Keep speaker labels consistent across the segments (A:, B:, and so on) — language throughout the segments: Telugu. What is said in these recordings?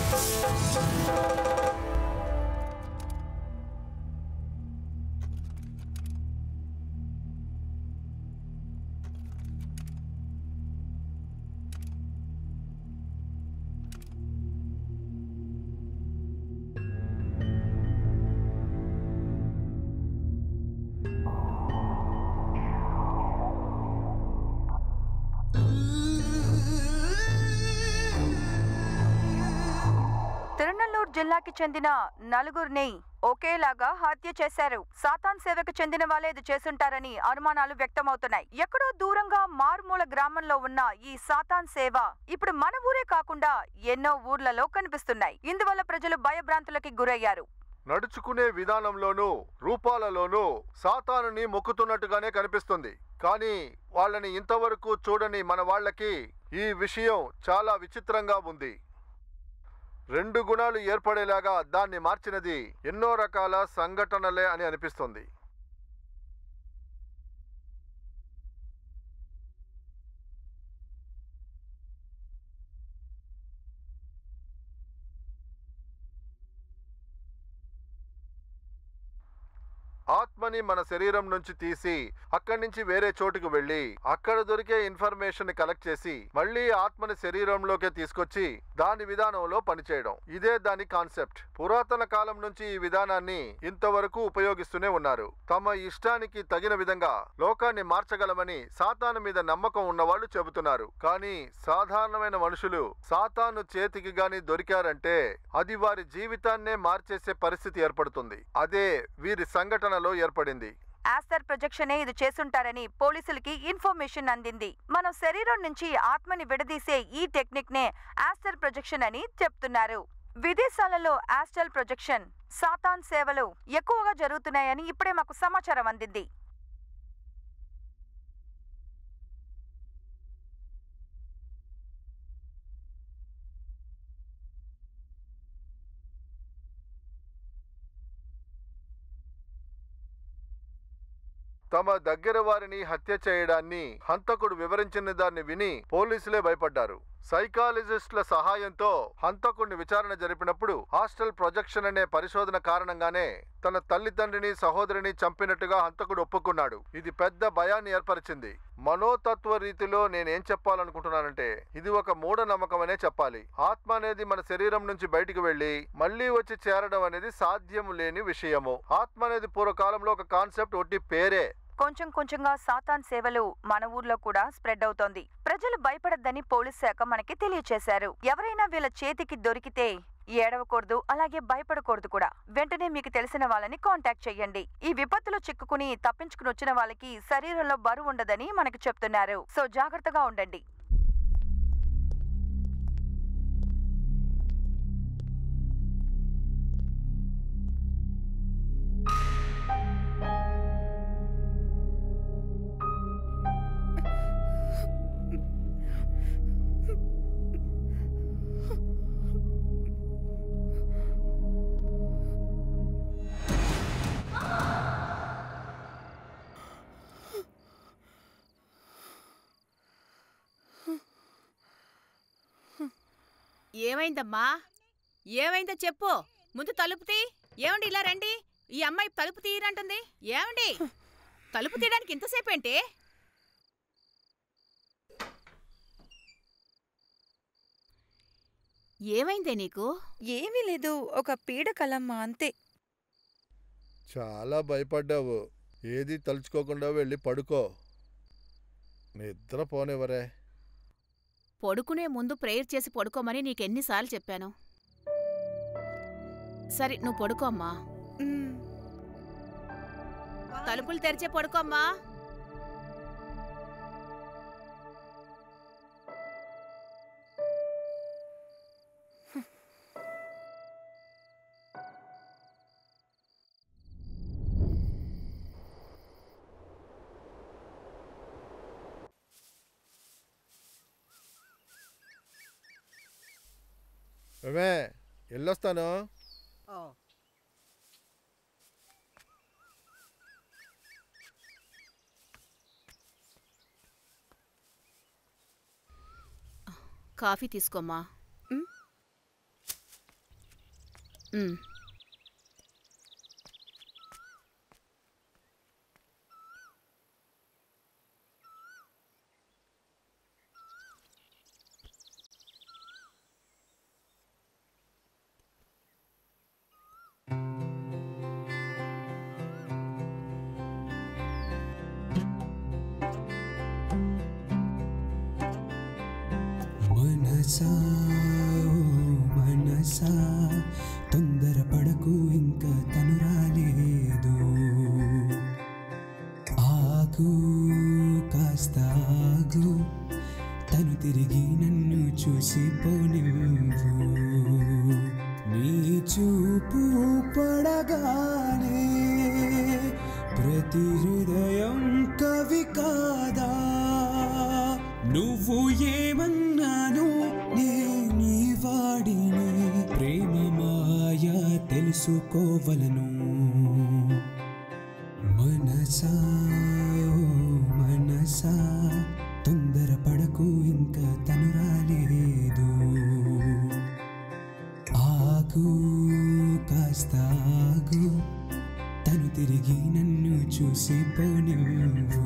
A: తిరునల్లూరు జిల్లాకి చెందిన నలుగురిని ఒకేలాగా హత్య చేశారు సాతాన్ సేవకు చెందిన వాళ్ళే ఇది చేసుంటారని అనుమానాలు వ్యక్తమవుతున్నాయి ఎక్కడో దూరంగా మారుమూల గ్రామంలో ఉన్న ఈ సాతాన్ సేవ ఇప్పుడు మన ఊరే కాకుండా ఎన్నో ఊర్లలో కనిపిస్తున్నాయి ఇందువల్ల ప్రజలు భయభ్రాంతులకి గురయ్యారు
B: నడుచుకునే విధానంలోనూ రూపాలలోనూ సాతానుని మొక్కుతున్నట్టుగానే కనిపిస్తుంది కానీ వాళ్ళని ఇంతవరకు చూడని మన వాళ్ళకి ఈ విషయం చాలా విచిత్రంగా ఉంది రెండు గుణాలు ఏర్పడేలాగా దాన్ని మార్చినది ఎన్నో రకాల సంఘటనలే అని అనిపిస్తుంది ఆత్మని మన శరీరం నుంచి తీసి అక్కడి నుంచి వేరే చోటుకు వెళ్ళి అక్కడ దొరికే ఇన్ఫర్మేషన్ కలెక్ట్ చేసి మళ్ళీ ఆత్మని శరీరంలోకి తీసుకొచ్చి దాని విధానంలో పనిచేయడం ఇదే దాని కాన్సెప్ట్ పురాతన కాలం నుంచి ఈ విధానాన్ని ఇంతవరకు ఉపయోగిస్తూనే ఉన్నారు తమ ఇష్టానికి తగిన విధంగా లోకాన్ని మార్చగలమని సాతాను మీద నమ్మకం ఉన్నవాళ్ళు చెబుతున్నారు కానీ సాధారణమైన మనుషులు సాతాను చేతికి గాని దొరికారంటే అది వారి జీవితాన్నే మార్చేసే పరిస్థితి ఏర్పడుతుంది అదే వీరి సంఘటనలో ఏర్పడింది
A: ఆస్తర్ ప్రొజెక్షనే ఇది చేసుంటారని పోలీసులకి ఇన్ఫర్మేషన్ అందింది మనం శరీరం నుంచి ఆత్మని విడదీసే ఈ టెక్నిక్ నే ఆస్టర్ ప్రొజెక్షన్ అని చెప్తున్నారు విదేశాలలో ఆస్టల్ ప్రొజెక్షన్ సాతాన్ సేవలు ఎక్కువగా జరుగుతున్నాయని ఇప్పుడే మాకు సమాచారం అందింది
B: తమ దగ్గర వారిని హత్య చేయడాన్ని హంతకుడు వివరించిన దాన్ని విని పోలీసులే భయపడ్డారు సైకాలజిస్టుల సహాయంతో హంతకుడిని విచారణ జరిపినప్పుడు హాస్టల్ ప్రొజెక్షన్ అనే పరిశోధన కారణంగానే తన తల్లిదండ్రిని సహోదరిని చంపినట్టుగా హంతకుడు ఒప్పుకున్నాడు ఇది పెద్ద భయాన్ని ఏర్పరిచింది మనోతత్వ రీతిలో నేనేం చెప్పాలనుకుంటున్నానంటే ఇది ఒక మూఢనమ్మకమనే చెప్పాలి ఆత్మ అనేది మన శరీరం నుంచి బయటికి వెళ్లి మళ్ళీ వచ్చి చేరడం అనేది సాధ్యం లేని విషయము ఆత్మ అనేది పూర్వకాలంలో ఒక కాన్సెప్ట్ ఒట్టి పేరే
A: కొంచెం కొంచెంగా సాతాన్ సేవలు మన ఊర్లో కూడా స్ప్రెడ్ అవుతోంది ప్రజలు భయపడద్దని పోలీస్ శాఖ మనకి తెలియచేశారు ఎవరైనా వీళ్ళ చేతికి దొరికితే ఏడవకూడదు అలాగే భయపడకూడదు కూడా వెంటనే మీకు తెలిసిన వాళ్ళని కాంటాక్ట్ చెయ్యండి ఈ విపత్తులో చిక్కుకుని తప్పించుకుని వచ్చిన వాళ్ళకి శరీరంలో బరువు ఉండదని మనకి చెప్తున్నారు సో జాగ్రత్తగా ఉండండి
C: ఏమైందమ్మా ఏమైందో చెప్పు ముందు తలుపు తీ ఏమండి ఇలా రండి ఈ అమ్మాయి తలుపు తీయరంటుంది ఏమండి తలుపు తీయడానికి ఇంతసేపు ఏంటి ఏమైందే నీకు
A: ఏమీ లేదు ఒక పీడ కలమ్మ అంతే
B: చాలా భయపడ్డావు ఏది తలుచుకోకుండా వెళ్ళి పడుకో నిద్ర పోనివరే
C: పడుకునే ముందు ప్రేయర్ చేసి పడుకోమని నీకెన్నిసార్లు చెప్పాను సరే నువ్వు పడుకో అమ్మా తలుపులు తెరిచే పడుకోమ్మా
B: ఏమే వెళ్ళొస్తాను
C: కాఫీ తీసుకోమ్మా ఉమ్.
D: మనసా ఓ మనసా తొందరపడకు ఇంకా తను రాలేదు ఆగు కాస్త ఆగు తను తిరిగి నన్ను చూసి పోనివ్వు నీ చూపు పడగానే ప్రతి హృదయం కవి కాదా నువ్వు ఏమన్నాను నేను వాడిని ప్రేమ మాయ తెలుసుకోవలను మనసా ఓ మనసా తొందరపడకు ఇంకా తను రాలేదు ఆగు కాస్త ఆగు తను తిరిగి నన్ను చూసి పోనివ్వు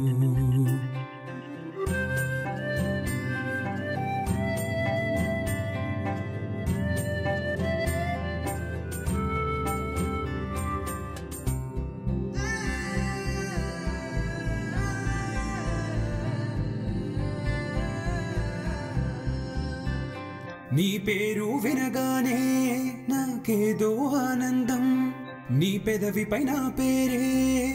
D: నీ పేరు వినగానే నాకేదో ఆనందం నీ పెదవిపై నా పేరే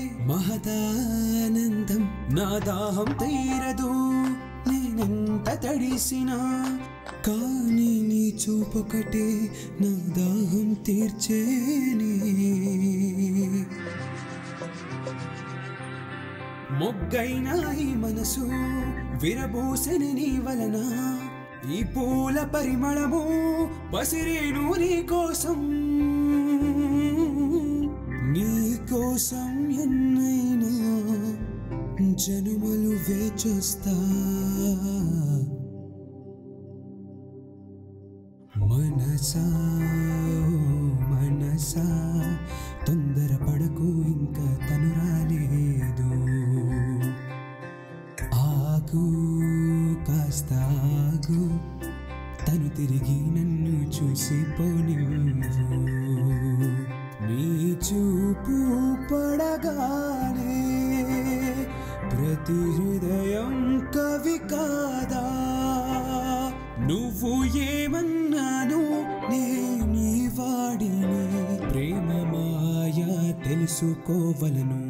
D: మహదానందం నా దాహం తీరదు నేనెంత తడిసినా కానీ నీ చూపొకటే నా దాహం తీర్చేనే మొగ్గైన ఈ మనసు విరబూసిన నీ వలన ఈ పూల పరిమళము పసిరేను నీ కోసం నీ కోసం ఎన్నైనా జనుమలు వేచొస్తా మనసా ఓ మనసా తొందరపడకు ఇంకా తను రాలేదు ఆగు కాస్త ఆగు తను తిరిగి నన్ను చూసి పోనివ్వు నీ చూపు పడగానే ప్రతి హృదయం కవి కాదా నువ్వు ఏమన్నాను నేను వాడిని ప్రేమ మాయ తెలుసుకోవలను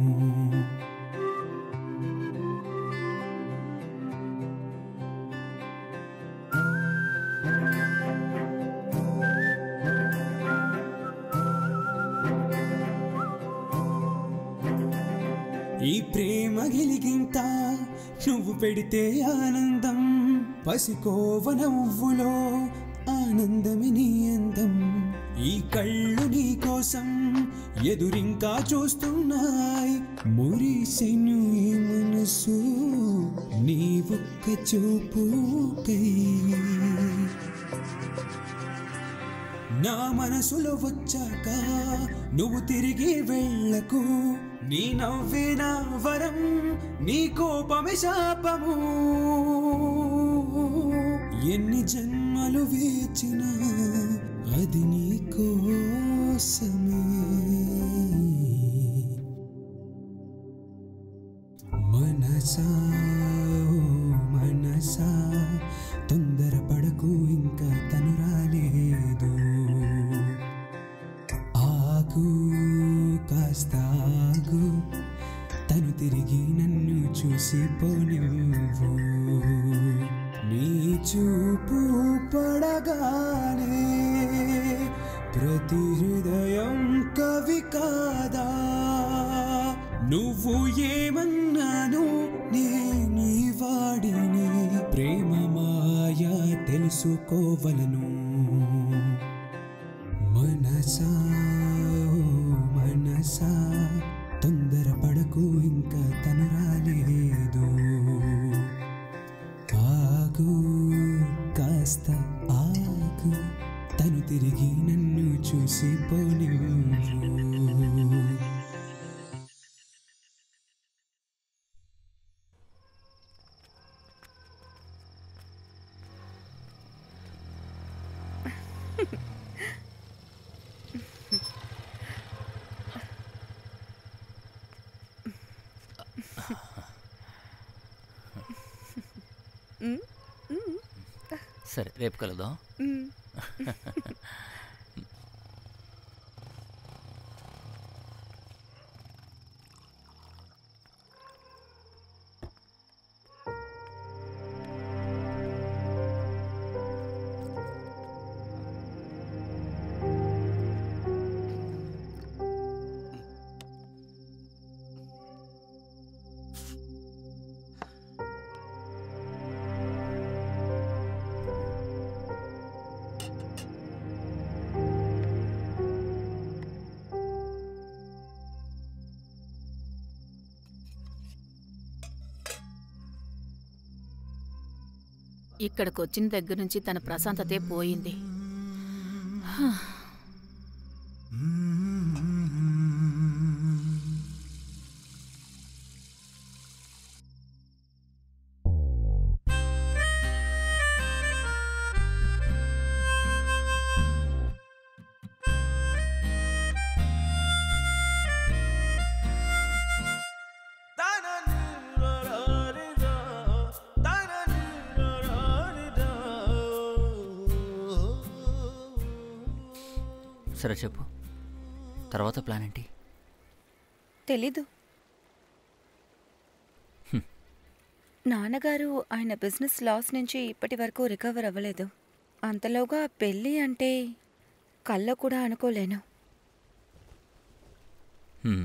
D: ఈ ప్రేమ గిలిగింత నువ్వు పెడితే ఆనందం పసికోవ నవ్వులో ఆనందమే నీ అందం ఈ కళ్ళు నీ కోసం ఎదురింకా చూస్తున్నాయి మురిసెను ఈ మనసు నీ ఒక్క చూపుకై నా మనసులో వచ్చాక నువ్వు తిరిగి వెళ్ళకు నీ నవ్వే నా వరం నీ కోపమే శాపము ఎన్ని జన్మలు వేచినా అది నీ కోసమే మనసా ఓ మనసా తొందరపడకు ఇంకా తను రాలేదు ఆగు కాస్త ఆగు తను తిరిగి నన్ను చూసి పోనివ్వు నీ చూపు పడగానే ప్రతి హృదయం కవి కాదా నువ్వు ఏమన్నాను నేను వాడిని ప్రేమ మాయ తెలుసుకోవలను మనసా ఓ మనసా తొందరపడకు ఇంకా తను రాలేదు ఆగు కాస్త ఆగు తను తిరిగి నన్ను చూసి పోనివ్వు
E: సరే రేపు కలుద్దాం
C: ఇక్కడికి వచ్చిన దగ్గర నుంచి తన ప్రశాంతతే పోయింది హ.
E: సరే చెప్పు తర్వాత ప్లాన్ ఏంటి
A: తెలీదు నాన్నగారు ఆయన బిజినెస్ లాస్ నుంచి ఇప్పటి వరకు రికవర్ అవ్వలేదు అంతలోగా పెళ్ళి అంటే కల్లో కూడా అనుకోలేను
E: హ్మ్.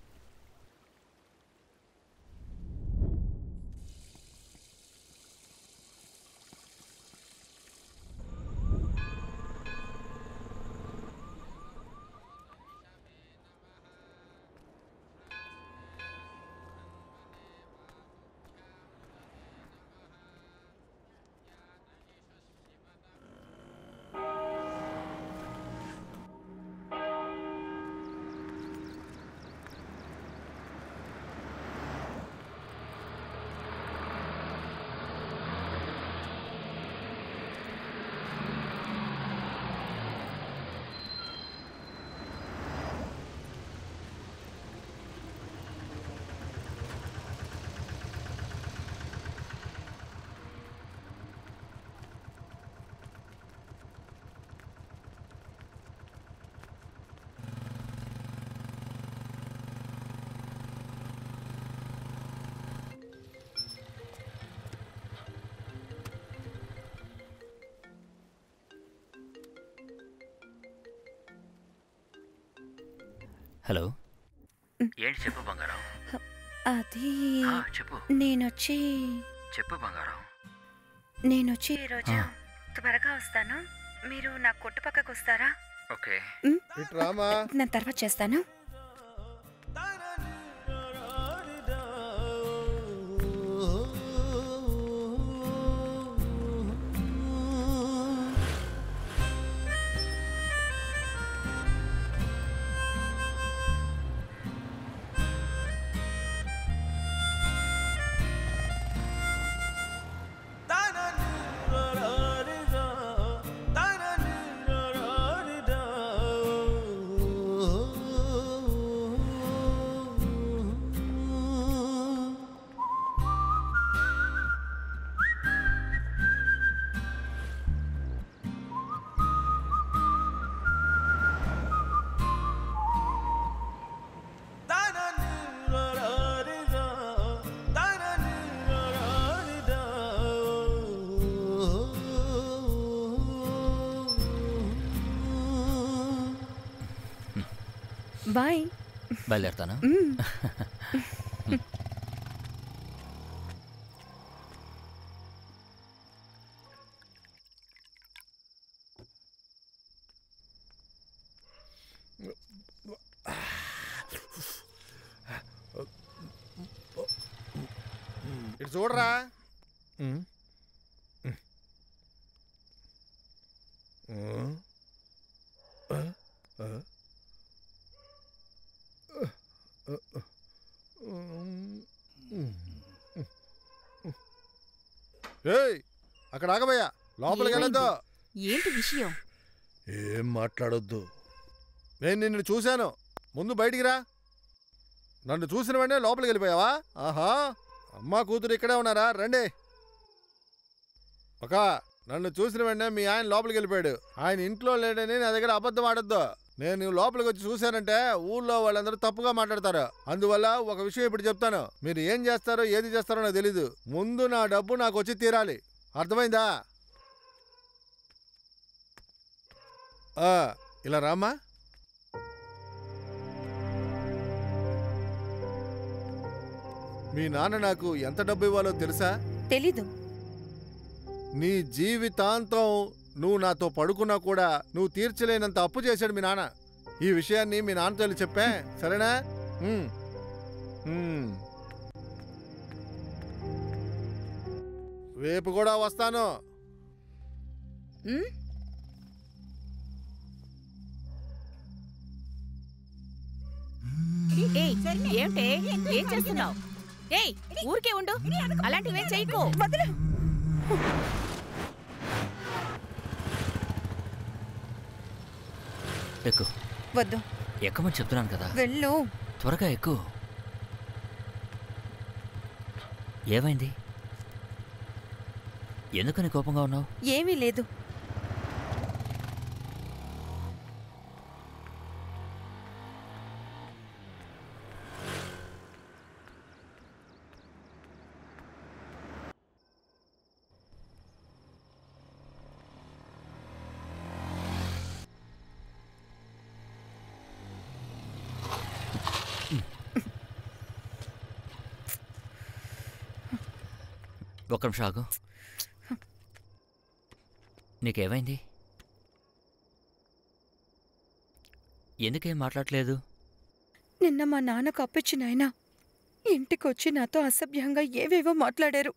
E: హలో ఏంటి చెప్పు బంగారం
A: అది
E: ఆ, చెప్పు
A: నేనొచ్చి
E: చెప్పు బంగారం
A: నేనొచ్చి ఈరోజు
E: ఆ.
A: త్వరగా వస్తాను మీరు నా కొట్టు పక్కకు వస్తారా
E: ఓకే
B: ఇటు రామా
A: నేను తర్వాత చేస్తాను బాయ్
E: బయలుదేరుతాను
B: ఇటు చూడరా ఏయ్ అక్కడ ఆగబోయా లోపలికి వెళ్ళొద్దు
C: ఏంటి విషయం
B: ఏం మాట్లాడొద్దు నేను నిన్ను చూశాను ముందు బయటికి రా నన్ను చూసిన వెంటనే లోపలికి వెళ్ళిపోయావా ఆహా అమ్మా కూతురు ఇక్కడే ఉన్నారా రండి ఒక నన్ను చూసిన వెంటనే మీ ఆయన లోపలికి వెళ్ళిపోయాడు ఆయన ఇంట్లో లేడని నా దగ్గర అబద్ధం ఆడొద్దు నేను లోపలికి వచ్చి చూశానంటే ఊళ్ళో వాళ్ళందరూ తప్పుగా మాట్లాడతారు అందువల్ల ఒక విషయం ఇప్పుడు చెప్తాను మీరు ఏం చేస్తారో ఏది చేస్తారో నాకు తెలీదు ముందు నా డబ్బు నాకు వచ్చి తీరాలి అర్థమైందా ఆ, ఇలా రామ్మా మీ నాన్న నాకు ఎంత డబ్బు ఇవ్వాలో తెలుసా
A: తెలీదు
B: నీ జీవితాంతం నువ్వు నాతో పడుకున్నా కూడా నువ్వు తీర్చలేనంత అప్పు చేశాడు మీ నాన్న ఈ విషయాన్ని మీ నాన్నతో వెళ్ళి చెప్పే సరేనా ఉమ్. ఉమ్. రేపు కూడా వస్తాను
C: ఉమ్? ఏయ్ ఏమిటే ఏం చేస్తున్నావు ఏయ్ ఊరికే ఉండు అలాంటివేం చెయ్యకు
E: ఎక్కు
A: వద్దు
E: ఎక్కమని చెప్తున్నాను కదా
A: వెళ్ళు
E: త్వరగా ఎక్కు ఏమైంది ఎందుకని కోపంగా ఉన్నావు
A: ఏమీ లేదు
E: ఒక్క నిమిషం ఆగు నీకేమైంది ఎందుకేం మాట్లాడలేదు
A: నిన్న మా నాన్నకు అప్పిచ్చిన ఆయన ఇంటికొచ్చి నాతో అసభ్యంగా ఏవేవో మాట్లాడారు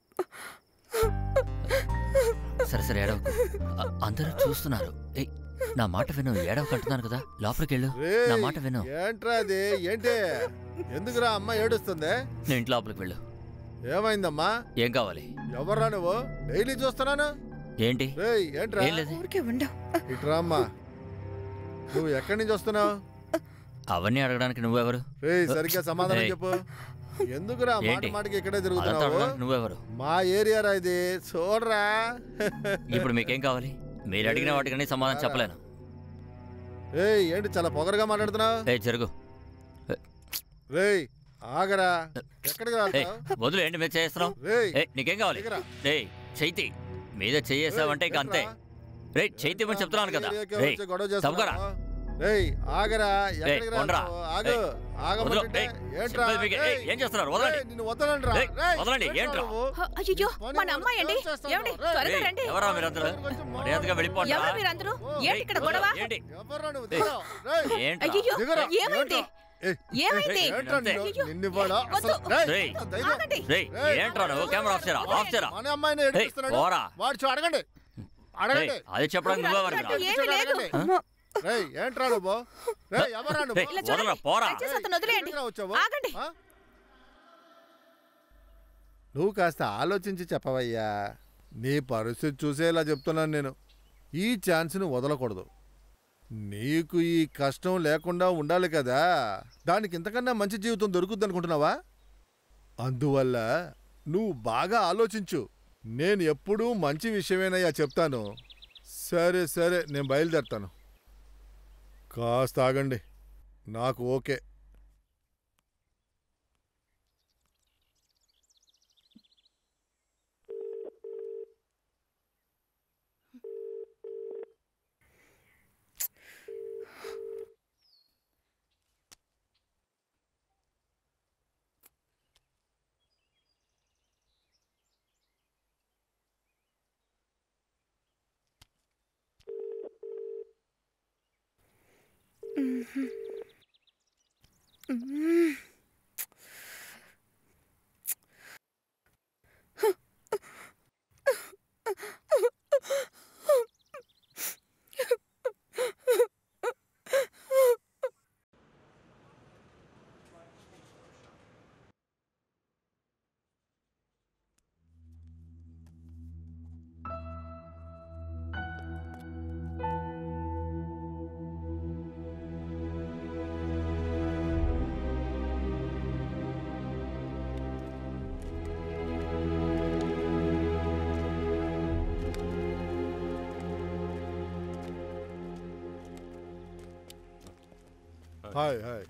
E: సరే సరే ఏడవకు అ- అందరూ చూస్తున్నారు ఏయ్ నా మాట విను ఏడవకంటున్నాను కదా లోపలికి వెళ్ళు నా
B: రేయ్,
E: మాట విను
B: ఏంట్రా అది ఏంటి ఎందుకురా అమ్మ ఏడుస్తుంది
E: నేను ఇంటి లోపలికి వెళ్ళు
B: ఏమైందమ్మా
E: ఏం కావాలి
B: ఎవర్రా నువ్వు డైలీ చూస్తున్నాను
E: ఏంటి
B: రేయ్ ఏంట్రా
E: ఏం లేదు
A: ఊరికే ఉండవు
B: ఇట్రా అమ్మా నువ్వు ఎక్కడి నుంచి వస్తున్నావు
E: అవన్నీ అడగడానికి నువ్వెవరు
B: రేయ్ సరిగ్గా సమాధానం
E: ఏయ్.
B: చెప్పు ఎందుకురా మాట
E: ఏంటి?
B: మాటకి ఇక్కడే
E: అదంతా
B: తిరుగుతున్నావు
E: అడగడానికి నువ్వెవరు
B: మా ఏరియా రా ఇది చూడరా
E: ఇప్పుడు మీకేం కావాలి మీరు అడిగిన వాటికన్నీ సమాధానం చెప్పలేను
B: రేయ్ ఏంటి చాలా పొగరగా మాట్లాడుతున్నావు
E: ఏ జరుగు
B: రేయ్ ఆగరా ఎక్కడికి
E: ఏ
B: వెళ్తావు
E: వదిలే ఏంటి మీద చేస్తున్నావు
B: రేయ్
E: ఏ నీకేం కావాలి
B: దిగరా.
E: రే చైతి మీద చెయ్యేసావంటే ఇక అంతే రే చైతి ఇవ్వని చెప్తున్నాను కదా రే తప్పుకోరా.
B: రేయ్ ఆగరా ఎక్కడికి
E: ఉండరా.
B: రావు ఆగు
E: వదలు.
B: ఆగమంటే
E: ఏయ్,
B: ఏంట్రా
E: చెప్పేది మీకు- ఏయ్, ఏం చేస్తున్నారు వదలండి
B: రేయ్, నిన్ను వదలండిరా.
E: రేయ్,
B: రేయ్,
E: వదలండి,
B: ఏంట్రా
E: ఏంట్రా?
B: నువ్వు?
C: అయ్యో మన అమ్మాయి అండి
B: ఏం చేస్తావు?
C: ఏమండి
B: రేయ్,
C: త్వరగా
E: ఏయ్,
C: రండి
E: ఎవరా మీరందరూ మర్యాదగా వెళ్ళిపోండి
C: ఎవరు మీరందరూ ఏంటి ఇక్కడ గొడవ
E: ఏంటి
B: ఎవర్రా నువ్వు?
E: ఏయ్.
B: దిగరా. రేయ్,
E: ఏంట్రా?
C: అయ్యో
B: దిగరా.
C: ఏమైంది
B: ఏయ్,
C: ఏమైంది
E: ఏయ్,
B: ఏంట్రా
E: అంతే.
B: నిన్ను?
C: అయ్యో.
B: నిన్ను ఇవ్వాలా?
C: వద్దు.
B: అసలు- రేయ్,
E: రేయ్.
B: ఎంత ధైర్యం?
C: ఆగండి
E: రేయ్
B: ఏయ్,
E: ఏంట్రా నువ్వు కెమెరా ఆఫ్ చేయరా ఆఫ్ చేయరా
B: మన అమ్మాయిని
E: ఏయ్,
B: ఏడిపిస్తున్నాడు
E: పోరా
B: వాడు చూ అడగండి అడగండి
E: ఏయ్, అది చెప్పడానికి నువ్వెవరు
C: అడగండి,
E: ఇక్కడ?
C: ఏమీ లేదు
B: అడగండి.
A: అమ్మా
B: రేయ్ ఏంట్రా నువ్వు రేయ్ ఎవరా నువ్వు
E: రేయ్,
C: ఇలా
E: వదలరా
C: చూడండి.
E: పోరా
C: దయచేసి అతను వదిలేయండి
B: ఎందుకురా వచ్చావు?
C: ఆగండి
B: ఆ? నువ్వు కాస్త ఆలోచించి చెప్పవయ్యా నీ పరిస్థితి చూసే ఇలా చెప్తున్నాను నేను ఈ ఛాన్స్ని వదలకూడదు నీకు ఈ కష్టం లేకుండా ఉండాలి కదా దానికి ఇంతకన్నా మంచి జీవితం దొరుకుద్ది అనుకుంటున్నావా అందువల్ల నువ్వు బాగా ఆలోచించు నేను ఎప్పుడూ మంచి విషయమేనయ్యా చెప్తాను సరే సరే నేను బయలుదేరుతాను కాస్త ఆగండి నాకు ఓకే
A: మ్మ్.
B: హాయ్ హాయ్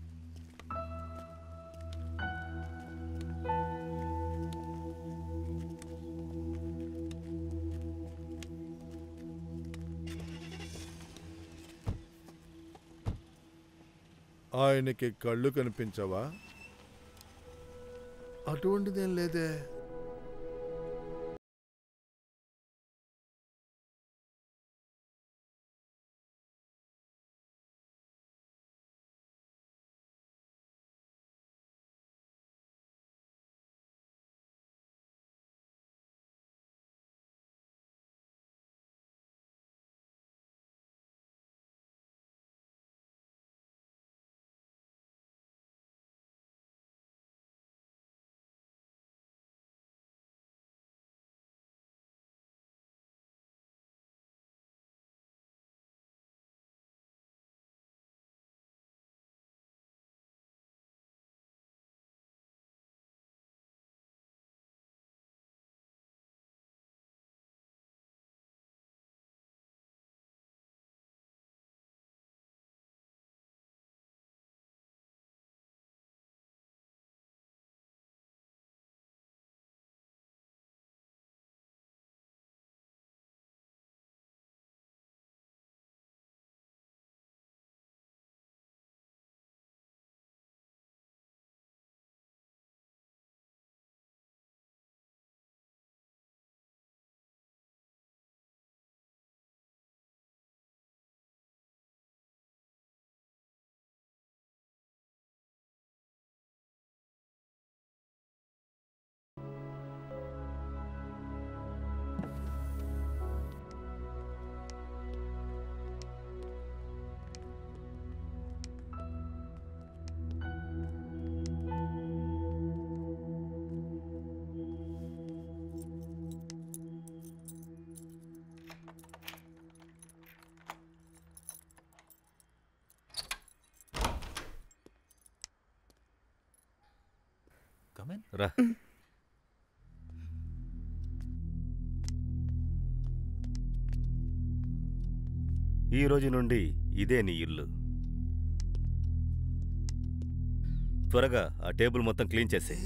B: ఆయనకి కళ్ళు కనిపించవా అటువంటిదేం లేదే
F: రా ఈ రోజు నుండి ఇదే నీ ఇల్లు త్వరగా ఆ టేబుల్ మొత్తం క్లీన్ చేసే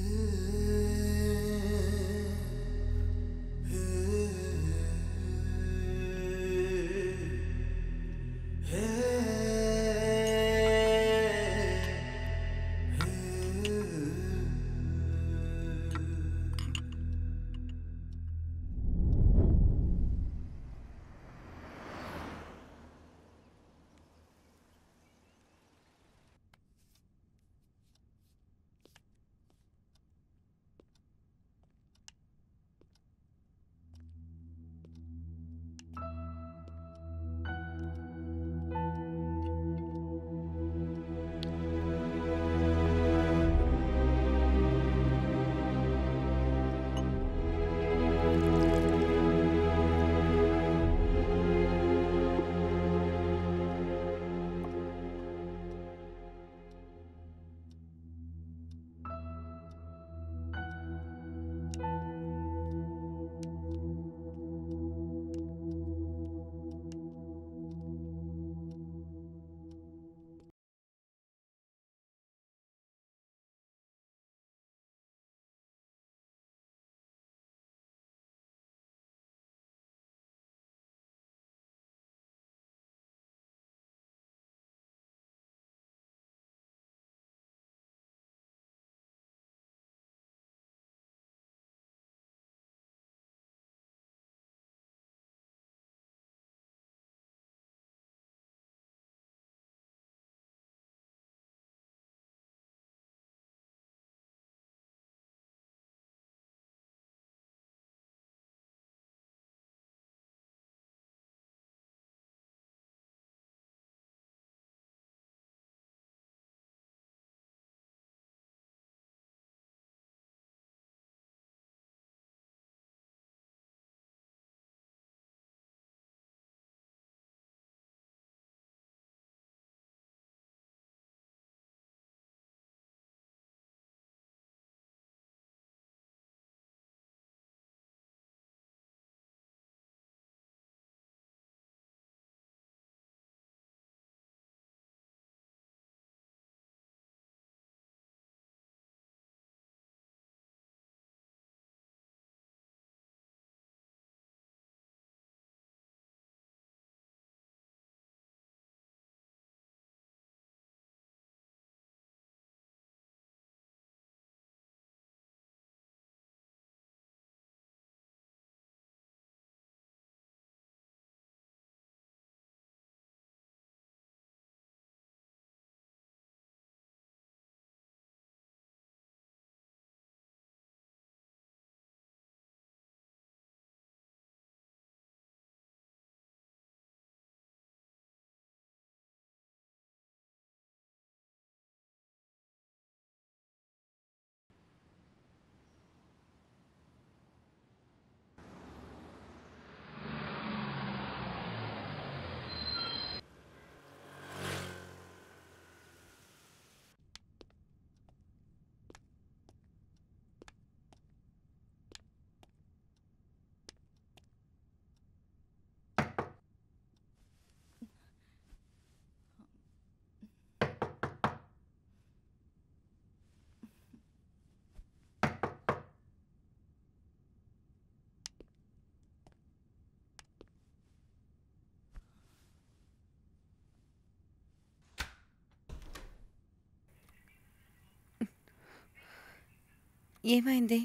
A: ఏమైంది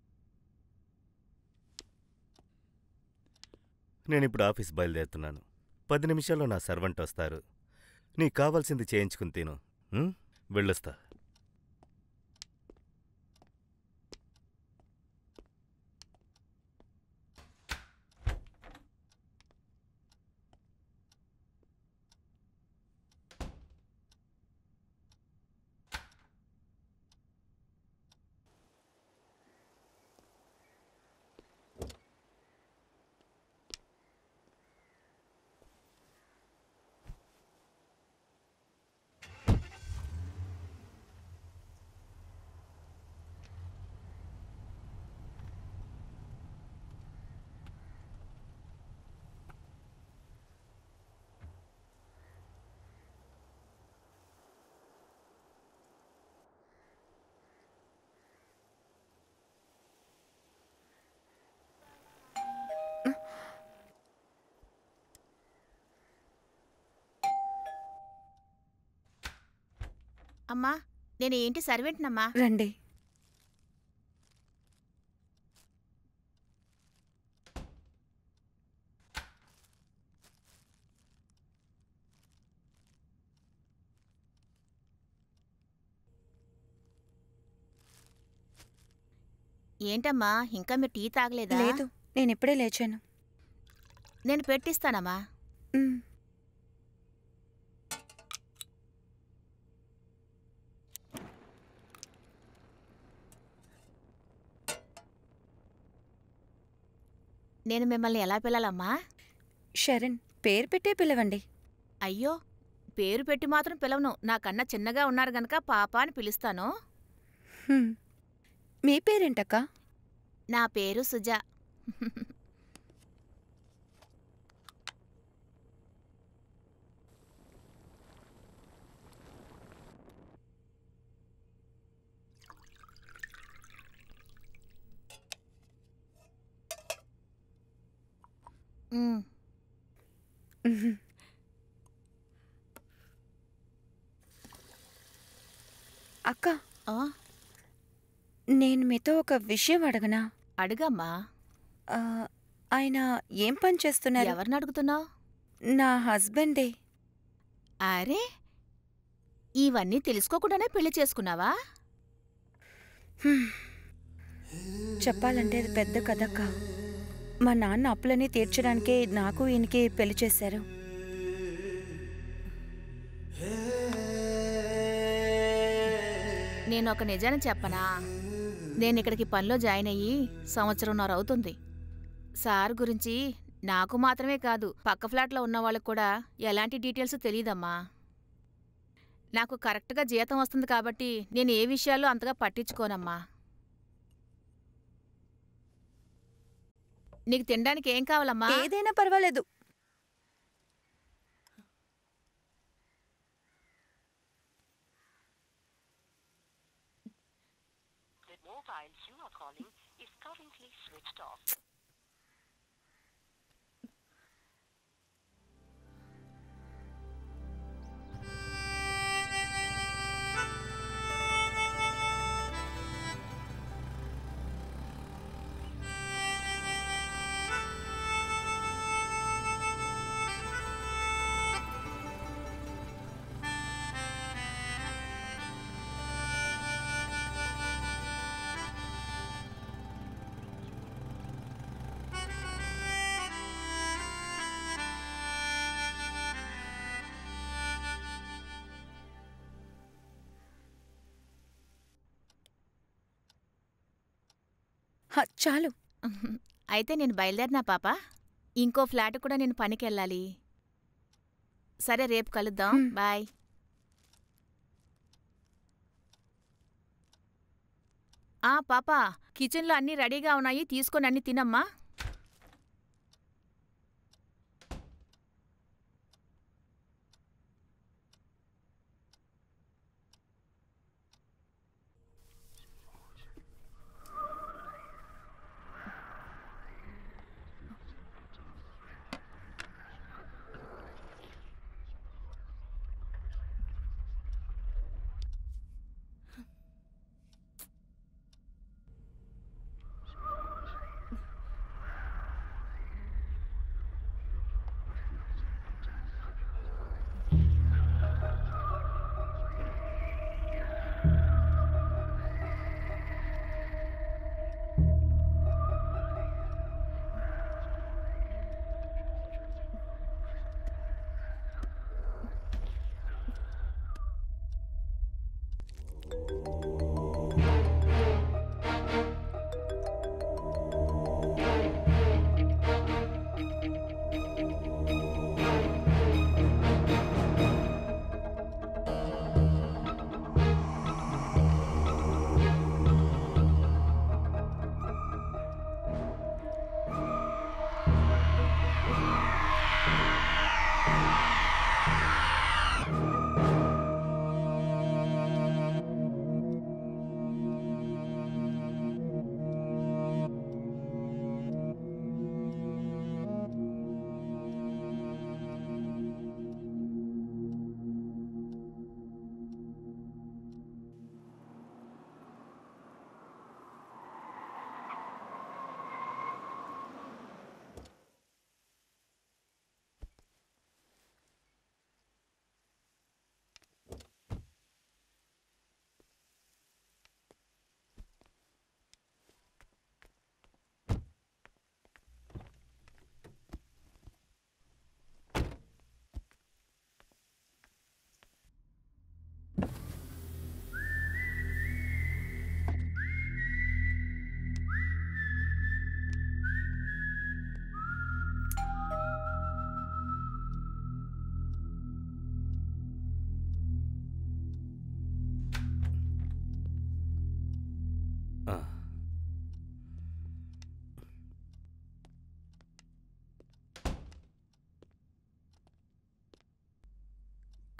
F: నేను ఇప్పుడు ఆఫీస్ బయలుదేరుతున్నాను పది నిమిషాల్లో నా సర్వెంట్ వస్తారు నీకు కావాల్సింది చేయించుకుని తిను ఉం? వెళ్ళొస్తా
C: అమ్మా నేను ఏంటి సర్వెంట్నమ్మా
A: రండి
C: ఏంటమ్మా ఇంకా మీరు టీ తాగలేదా
A: లేదు నేను ఇప్పుడే లేచాను
C: నేను పెట్టిస్తానమ్మా
A: మ్,
C: నేను మిమ్మల్ని ఎలా పిలాలమ్మా
A: శరణ్ పేరు పెట్టే పిలవండి
C: అయ్యో పేరు పెట్టి మాత్రం పిలవను నాకన్నా చిన్నగా ఉన్నారు గనక పాప అని పిలుస్తాను
A: హ్మ్. మీ పేరేంటక్క
C: నా పేరు సుజా ఉమ్,
A: మ్హూ. అక్క
C: ఆ,
A: నేను మీతో ఒక విషయం అడగనా
C: అడుగమ్మా
A: ఆ, ఆయన ఏం పని చేస్తున్నారు
C: ఎవరిని అడుగుతున్నావు
A: నా హస్బెండే
C: అరే ఇవన్నీ తెలుసుకోకుండానే పెళ్లి చేసుకున్నావా
A: హ్మ్. చెప్పాలంటే అది పెద్ద కథక్క మా నాన్న అప్పులని తీర్చడానికే నాకు ఈయనకి పెళ్లి చేశారు
C: నేను ఒక నిజాన్ని చెప్పనా నేను ఇక్కడికి పనిలో జాయిన్ అయ్యి సంవత్సరంన్నర అవుతుంది సార్ గురించి నాకు మాత్రమే కాదు పక్క ఫ్లాట్లో ఉన్న వాళ్ళకు కూడా ఎలాంటి డీటెయిల్స్ తెలియదమ్మా నాకు కరెక్ట్గా జీతం వస్తుంది కాబట్టి నేను ఏ విషయాల్లో అంతగా పట్టించుకోనమ్మా నీకు తినడానికి ఏం కావాలమ్మా
A: ఏదైనా పర్వాలేదు
G: The mobile you are calling is currently switched off.
A: హ, చాలు
C: అయితే నేను బయలుదేరినా పాప ఇంకో ఫ్లాట్ కూడా నేను పనికెళ్ళాలి సరే రేపు కలుద్దాం
A: హ్మ్.
C: బాయ్ ఆ పాప కిచెన్లో అన్నీ రెడీగా ఉన్నాయి తీసుకొని అన్నీ తినమ్మా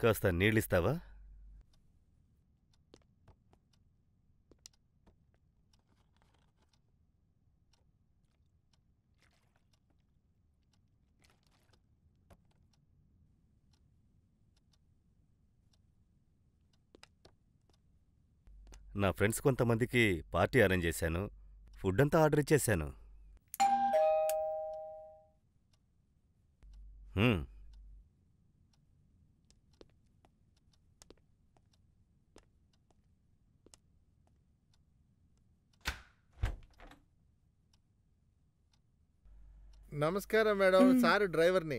F: కాస్త నీళ్ళిస్తావా నా ఫ్రెండ్స్ కొంతమందికి పార్టీ అరేంజ్ చేశాను ఫుడ్ అంతా ఆర్డర్ ఇచ్చేశాను హ్మ్,
B: నమస్కారం మేడం
A: మ్మ్.
B: సార్ డ్రైవర్ని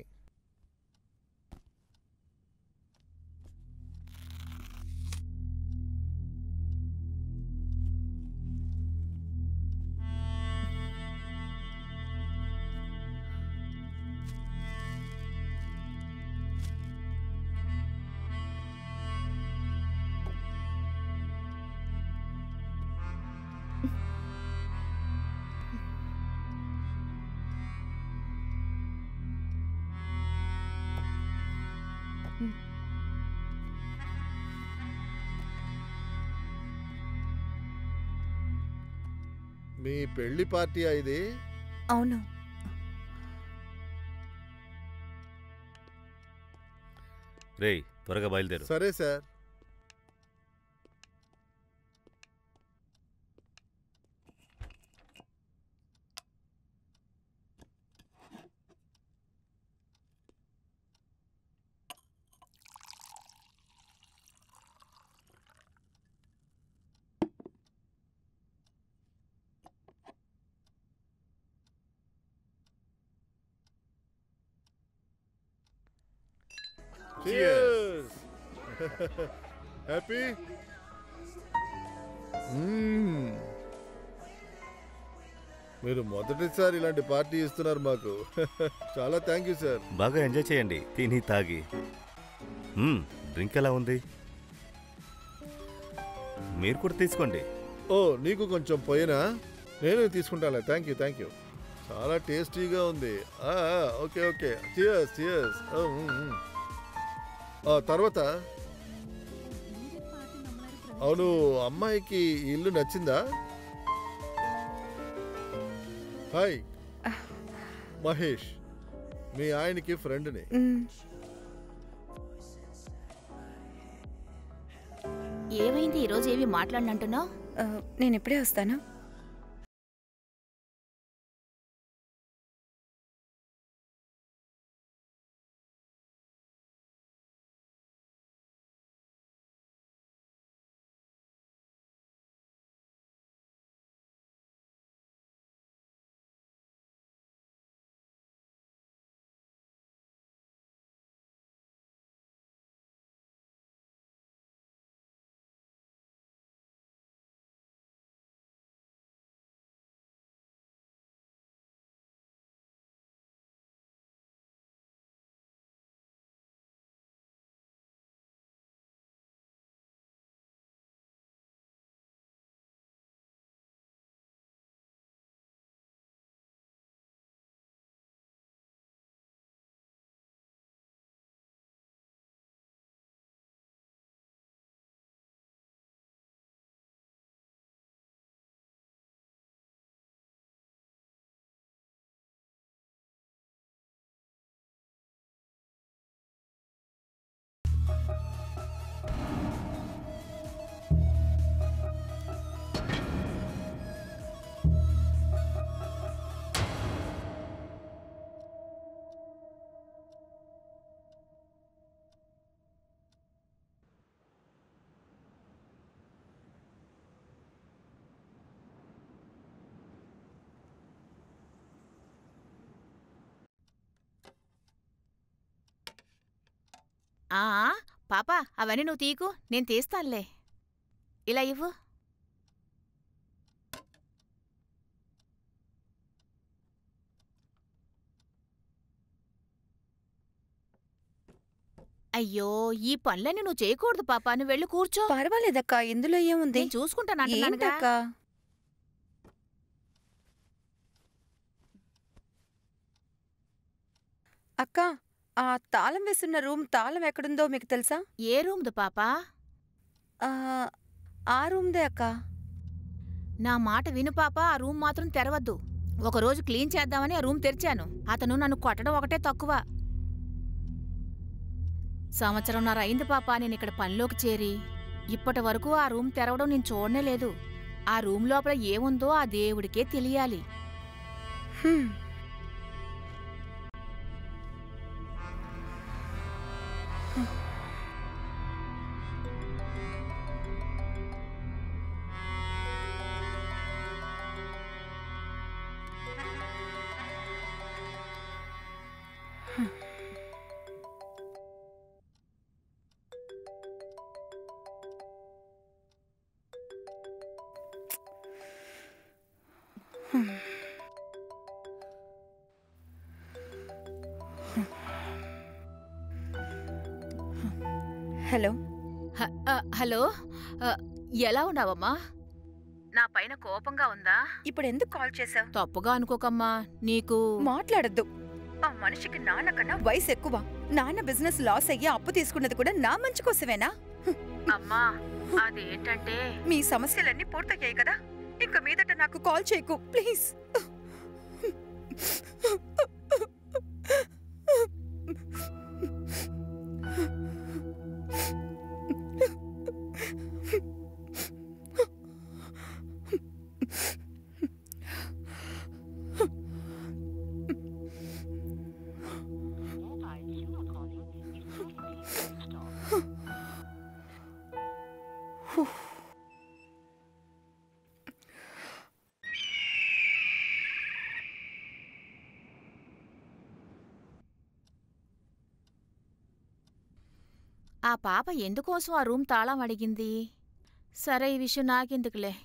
B: మీ పెళ్లి పార్టీ ఇది
A: అవును
F: రేయ్ త్వరగా బయలుదేరు
B: సరే సార్ Cheers. హ్యాపీ మీరు మొదటిసారి ఇలాంటి పార్టీ ఇస్తున్నారు మాకు చాలా థ్యాంక్ యూ సార్
F: బాగా ఎంజాయ్ చేయండి తిని తాగి మ్మ్, డ్రింక్ ఎలా ఉంది మీరు కూడా తీసుకోండి
B: ఓ నీకు కొంచెం పోయినా నేను తీసుకుంటాను థ్యాంక్ యూ థ్యాంక్ యూ చాలా టేస్టీగా ఉంది ఆ, ఆ, ఓకే ఓకే చియర్స్ చియర్స్ తర్వాత అవును అమ్మాయికి ఈ ఇల్లు నచ్చిందా హాయ్ మహేష్ మీ ఆయనకి ఫ్రెండ్ని
C: ఏమైంది ఈరోజు ఏవి మాట్లాడినంటున్నావు
A: నేను ఇప్పుడే వస్తాను
C: ఆ పాప అవన్నీ నువ్వు తీకు నేను తీస్తానులే ఇలా ఇవ్వు అయ్యో ఈ పనులన్నీ నువ్వు చేయకూడదు పాప నువ్వు వెళ్ళి కూర్చో
A: పర్వాలేదక్క ఇందులో ఏముంది
C: నేను చూసుకుంటాను అంటున్నానుగా.
A: ఏంటక్క అక్క
H: ఆ తాళం వేసున్న రూమ్ తాళం ఎక్కడుందో మీకు తెలుసా
C: ఏ రూమ్దు పాపా
H: ఆ, ఆ రూమ్దే అక్క
C: నా మాట విను పాపా ఆ రూమ్ మాత్రం తెరవద్దు ఒకరోజు క్లీన్ చేద్దామని ఆ రూమ్ తెరిచాను అతను నన్ను కొట్టడం ఒకటే తక్కువ సంవత్సరంన్నర అయింది పాపా నేను ఇక్కడ పనిలోకి చేరి ఇప్పటి వరకు ఆ రూమ్ తెరవడం నేను చూడనే లేదు ఆ రూమ్ లోపల ఏముందో ఆ దేవుడికే తెలియాలి
H: హ్మ్. హలో
C: హ- ఆ, హలో ఆ, ఎలా ఉన్నావమ్మా నా పైన కోపంగా ఉందా
H: ఇప్పుడు ఎందుకు కాల్ చేసావు
C: తప్పుగా అనుకోకమ్మా నీకు
H: మాట్లాడద్దు ఆ మనిషికి నాన్న కన్నా వయసు ఎక్కువ నాన్న బిజినెస్ లాస్ అయ్యి అప్పు తీసుకున్నది కూడా నా మంచి కోసమేనా
C: అమ్మా అదేంటంటే
H: మీ సమస్యలన్నీ పూర్తయ్యాయి కదా ఇంక మీదట నాకు కాల్ చేయకు please
G: mobile you are calling is currently switched off.
C: ఆ పాప ఎందుకోసం ఆ రూమ్ తాళం అడిగింది సరే ఈ విషయం నాకెందుకులే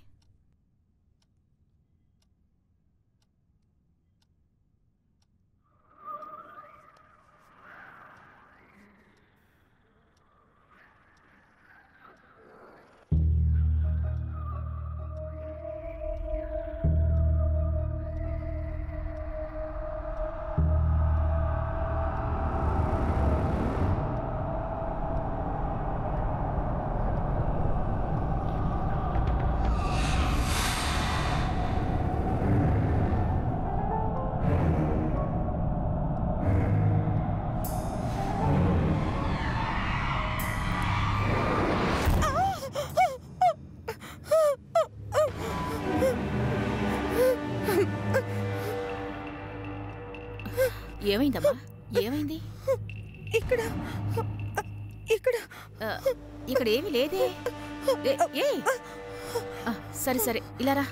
C: ఏమైందమ్మా ఏమైంది
H: ఇక్కడ ఇక్కడ
C: ఆ, ఇక్కడ ఏమీ లేదే ఏ, ఏ ఆ, సరే సరే ఇలా రా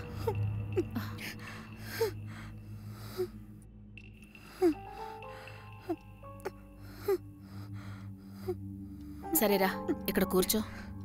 C: సరేరా ఇక్కడ కూర్చో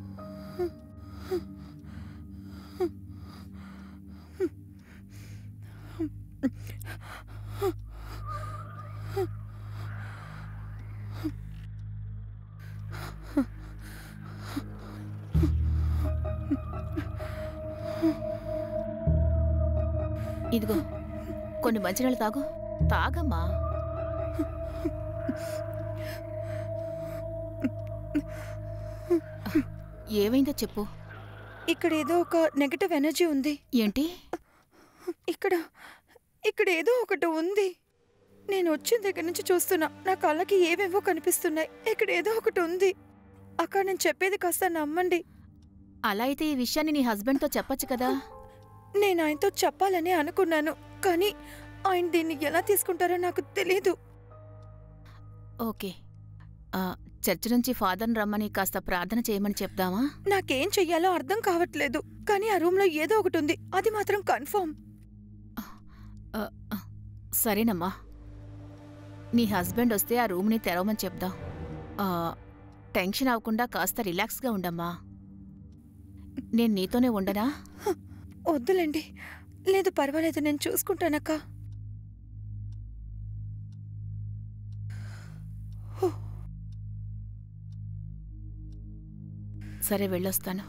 C: ఇదిగో కొన్ని మంచినీళ్ళు తాగు తాగమ్మా ఏమైందో చెప్పు
H: ఇక్కడ ఏదో ఒక నెగటివ్ ఎనర్జీ ఉంది
C: ఏంటి
H: ఇక్కడ ఇక్కడ ఏదో ఒకటి ఉంది నేను వచ్చిన దగ్గర నుంచి చూస్తున్నా నా కళ్ళకి ఏవేవో కనిపిస్తున్నాయి ఇక్కడ ఏదో ఒకటి ఉంది అక్క నేను చెప్పేది కాస్త నమ్మండి
C: అలా అయితే ఈ విషయాన్ని నీ హస్బెండ్తో చెప్పొచ్చు కదా
H: నేను ఆయనతో చెప్పాలని అనుకున్నాను కానీ ఆయన దీన్ని ఎలా తీసుకుంటారో నాకు తెలీదు
C: ఓకే ఆ, చర్చి నుంచి ఫాదర్ని రమ్మని కాస్త ప్రార్థన చేయమని చెప్దామా
H: నాకేం చెయ్యాలో అర్థం కావట్లేదు కానీ ఆ రూమ్లో ఏదో ఒకటి ఉంది అది మాత్రం కన్ఫర్మ్
C: ఆ, ఆ, సరేనమ్మా నీ హస్బెండ్ వస్తే ఆ రూమ్ని తెరవమని చెప్దాం ఆ, టెన్షన్ అవ్వకుండా కాస్త రిలాక్స్గా ఉండమ్మా నేను నీతోనే ఉండనా
H: వద్దులేండి లేదు పర్వాలేదు నేను చూసుకుంటానక్క
C: సరే వెళ్ళొస్తాను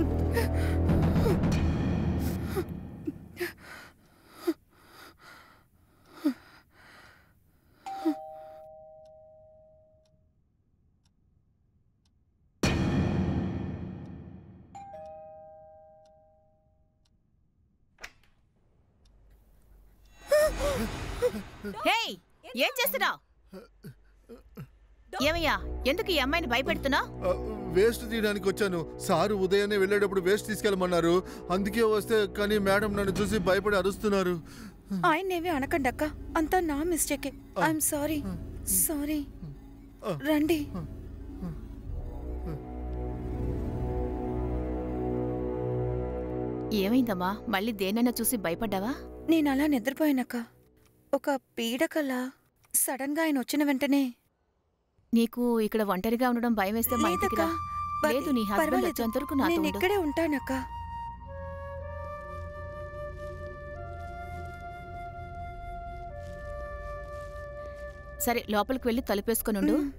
C: హేయ్ ఏం చేస్తున్నావు ఏమయ్యా ఎందుకు ఈ అమ్మాయిని భయపెడుతున్నావు
B: ఆ, వేస్ట్ తీయడానికి వచ్చాను సారు ఉదయాన్నే వెళ్ళేటప్పుడు వేస్ట్ తీసుకెళ్ళమన్నారు అందుకే వస్తే కానీ మేడం నన్ను చూసి భయపడి అరుస్తున్నారు
H: ఆయన్నేమీ అనకండి అక్క అంతా నా మిస్టేకే ఐఎమ్ సారీ సారీ రండి
C: ఏమైందమ్మా మళ్ళీ దేనైనా చూసి భయపడ్డావా
H: నేను అలా నిద్రపోయానక్క ఒక పీడకలా సడన్ గా ఆయన వచ్చిన వెంటనే
C: నీకు ఇక్కడ ఒంటరిగా ఉండడం భయం వేస్తే మా ఇంటికి
H: లేదక్క
C: రా. లేదు నీ హస్బెండ్
H: పర్వాలేదు.
C: వచ్చేంత వరకు నాతో
H: నేను
C: ఉండు.
H: ఇక్కడే ఉంటానక్క
C: సరే లోపలికి వెళ్ళి తలుపేసుకొని ఉండు
H: మ్.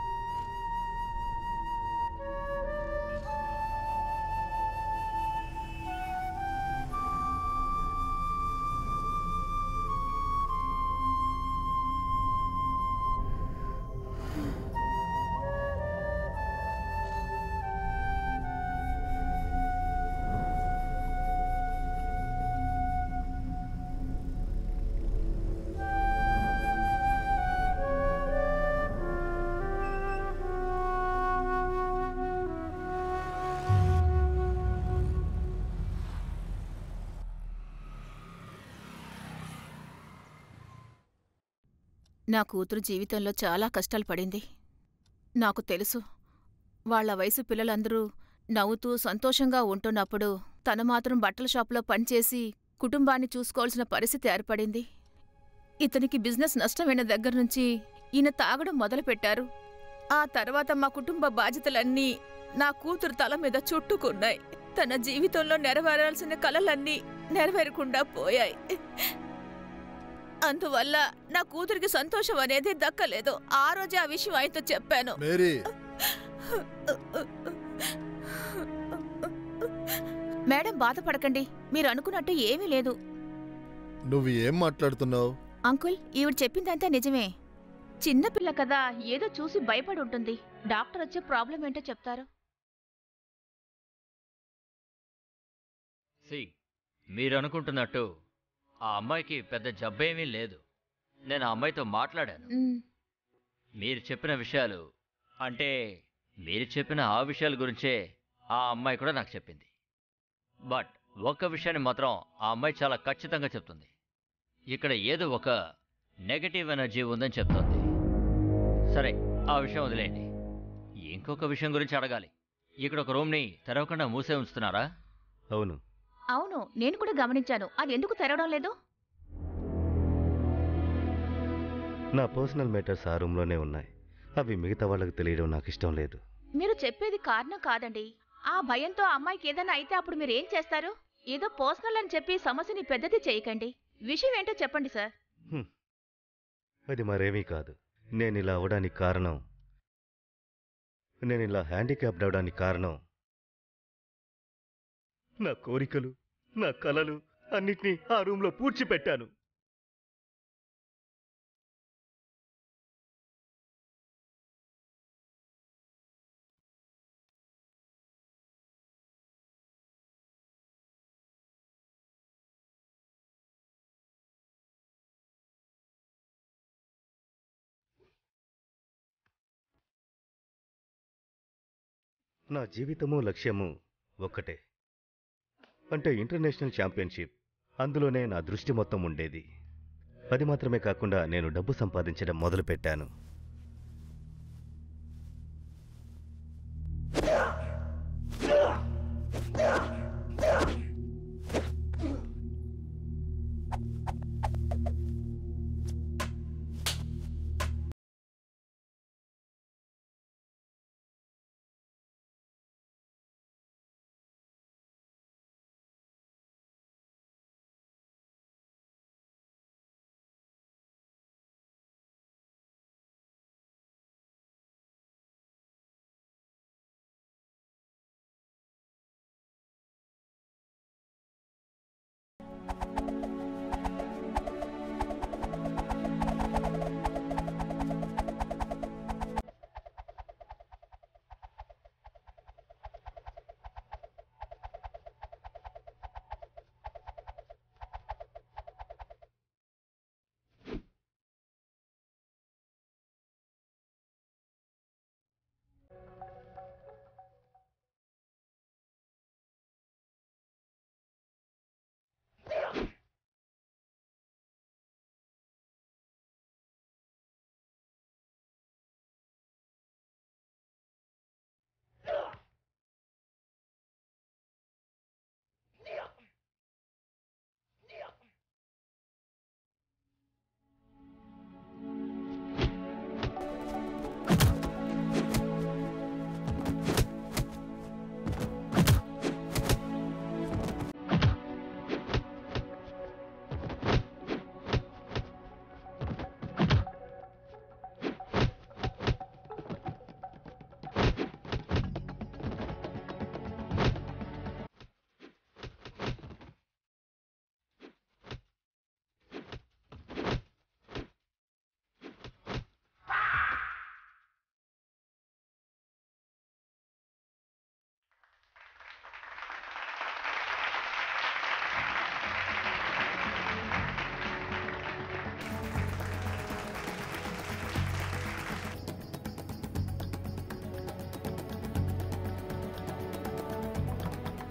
C: నా కూతురు జీవితంలో చాలా కష్టాలు పడింది నాకు తెలుసు వాళ్ళ వయసు పిల్లలందరూ నవ్వుతూ సంతోషంగా ఉంటున్నప్పుడు తను మాత్రం బట్టల షాపులో పనిచేసి కుటుంబాన్ని చూసుకోవాల్సిన పరిస్థితి ఏర్పడింది ఇతనికి బిజినెస్ నష్టమైన దగ్గర నుంచి ఈయన తాగడం మొదలుపెట్టారు ఆ తర్వాత మా కుటుంబ బాధ్యతలన్నీ నా కూతురు తల మీద చుట్టుకున్నాయి తన జీవితంలో నెరవేరాల్సిన కలలన్నీ నెరవేరకుండా పోయాయి అందువల్ల నా కూతురికి సంతోషం అనేది దక్కలేదు ఆ రోజే ఆ విషయం ఆయనతో చెప్పాను
B: మేరీ
C: మేడం బాధపడకండి మీరు అనుకున్నట్టు ఏమీ లేదు
B: నువ్వు ఏం మాట్లాడుతున్నావు
C: అంకుల్ ఈవిడ చెప్పిందంతా నిజమే చిన్నపిల్ల కదా ఏదో చూసి భయపడి ఉంటుంది డాక్టర్ వచ్చే ప్రాబ్లం ఏంటో చెప్తారు
E: సి మీరు అనుకుంటున్నట్టు ఆ అమ్మాయికి పెద్ద జబ్బేమీ లేదు నేను ఆ అమ్మాయితో మాట్లాడాను
C: మ్,
E: మీరు చెప్పిన విషయాలు అంటే మీరు చెప్పిన ఆ విషయాల గురించే ఆ అమ్మాయి కూడా నాకు చెప్పింది బట్ ఒక్క విషయాన్ని మాత్రం ఆ అమ్మాయి చాలా ఖచ్చితంగా చెప్తుంది ఇక్కడ ఏదో ఒక నెగటివ్ ఎనర్జీ ఉందని చెప్తుంది సరే ఆ విషయం వదిలేయండి ఇంకొక విషయం గురించి అడగాలి ఇక్కడ ఒక రూమ్ని తెరవకుండా మూసే ఉంచుతున్నారా
F: అవును
C: అవును నేను కూడా గమనించాను అది ఎందుకు తెరవడం లేదు
F: నా పర్సనల్ మ్యాటర్స్ ఆ రూమ్లోనే ఉన్నాయి అవి మిగతా వాళ్ళకి తెలియడం నాకు ఇష్టం లేదు
C: మీరు చెప్పేది కారణం కాదండి ఆ భయంతో ఆ అమ్మాయికి ఏదైనా అయితే అప్పుడు మీరు ఏం చేస్తారు ఏదో పర్సనల్ అని చెప్పి సమస్యని పెద్దది చేయకండి విషయం ఏంటో చెప్పండి సార్
F: అది మరేమీ కాదు నేను ఇలా అవడానికి కారణం నేను ఇలా హ్యాండిక్యాప్డ్ అవడానికి కారణం నా కోరికలు నా కలలు అన్నిటినీ ఆ రూమ్లో పూడ్చిపెట్టాను నా జీవితము లక్ష్యము ఒక్కటే అంటే ఇంటర్నేషనల్ ఛాంపియన్షిప్ అందులోనే నా దృష్టి మొత్తం ఉండేది అది మాత్రమే కాకుండా నేను డబ్బు సంపాదించడం మొదలుపెట్టాను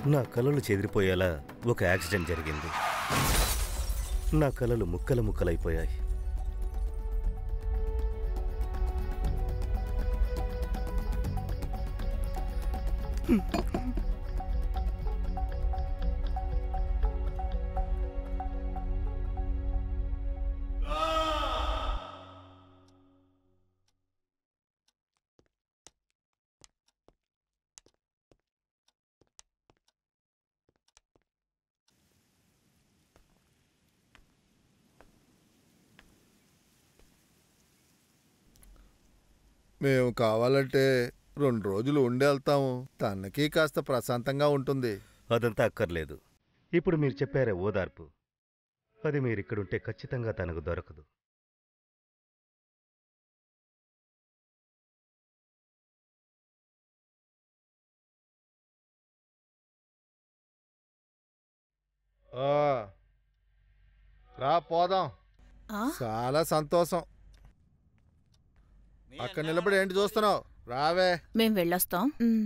F: నా కలలు చెదిరిపోయేలా ఒక యాక్సిడెంట్ జరిగింది నా కలలు ముక్కలు ముక్కలైపోయాయి
B: మేము కావాలంటే రెండు రోజులు ఉండి వెళ్తాము తనకి కాస్త ప్రశాంతంగా ఉంటుంది
F: అదంతా అక్కర్లేదు ఇప్పుడు మీరు చెప్పారే ఓదార్పు అది మీరిక్కడుంటే ఖచ్చితంగా తనకు దొరకదు
B: ఆ, రా పోదాం
C: ఆ?
B: చాలా సంతోషం అక్కడ నిలబడి ఏంటి చూస్తున్నావు రావే
C: మేం వెళ్ళొస్తాం
H: మ్,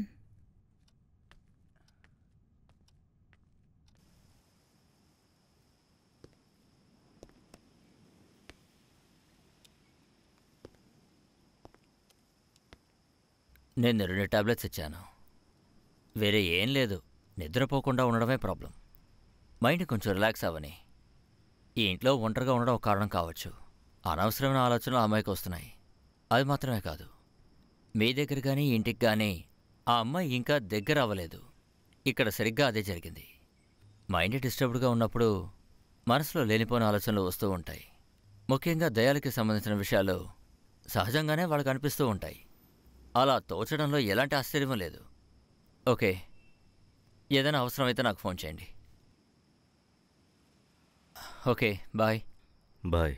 E: నేను రెండు టాబ్లెట్స్ ఇచ్చాను వేరే ఏం లేదు నిద్రపోకుండా ఉండడమే ప్రాబ్లం మైండ్ కొంచెం రిలాక్స్ అవ్వని ఈ ఇంట్లో ఒంటరిగా ఉండడం ఒక కారణం కావచ్చు అనవసరమైన ఆలోచనలు అమ్మాయికి వస్తున్నాయి అది మాత్రమే కాదు మీ దగ్గర కానీ ఇంటికి కానీ ఆ అమ్మాయి ఇంకా దగ్గర అవ్వలేదు ఇక్కడ సరిగ్గా అదే జరిగింది మైండ్ డిస్టర్బ్డ్గా ఉన్నప్పుడు మనసులో లేనిపోయిన ఆలోచనలు వస్తూ ఉంటాయి ముఖ్యంగా దయాలకి సంబంధించిన విషయాలు సహజంగానే వాళ్ళకి అనిపిస్తూ ఉంటాయి అలా తోచడంలో ఎలాంటి ఆశ్చర్యం లేదు ఓకే ఏదైనా అవసరమైతే నాకు ఫోన్ చేయండి ఓకే బాయ్
F: బాయ్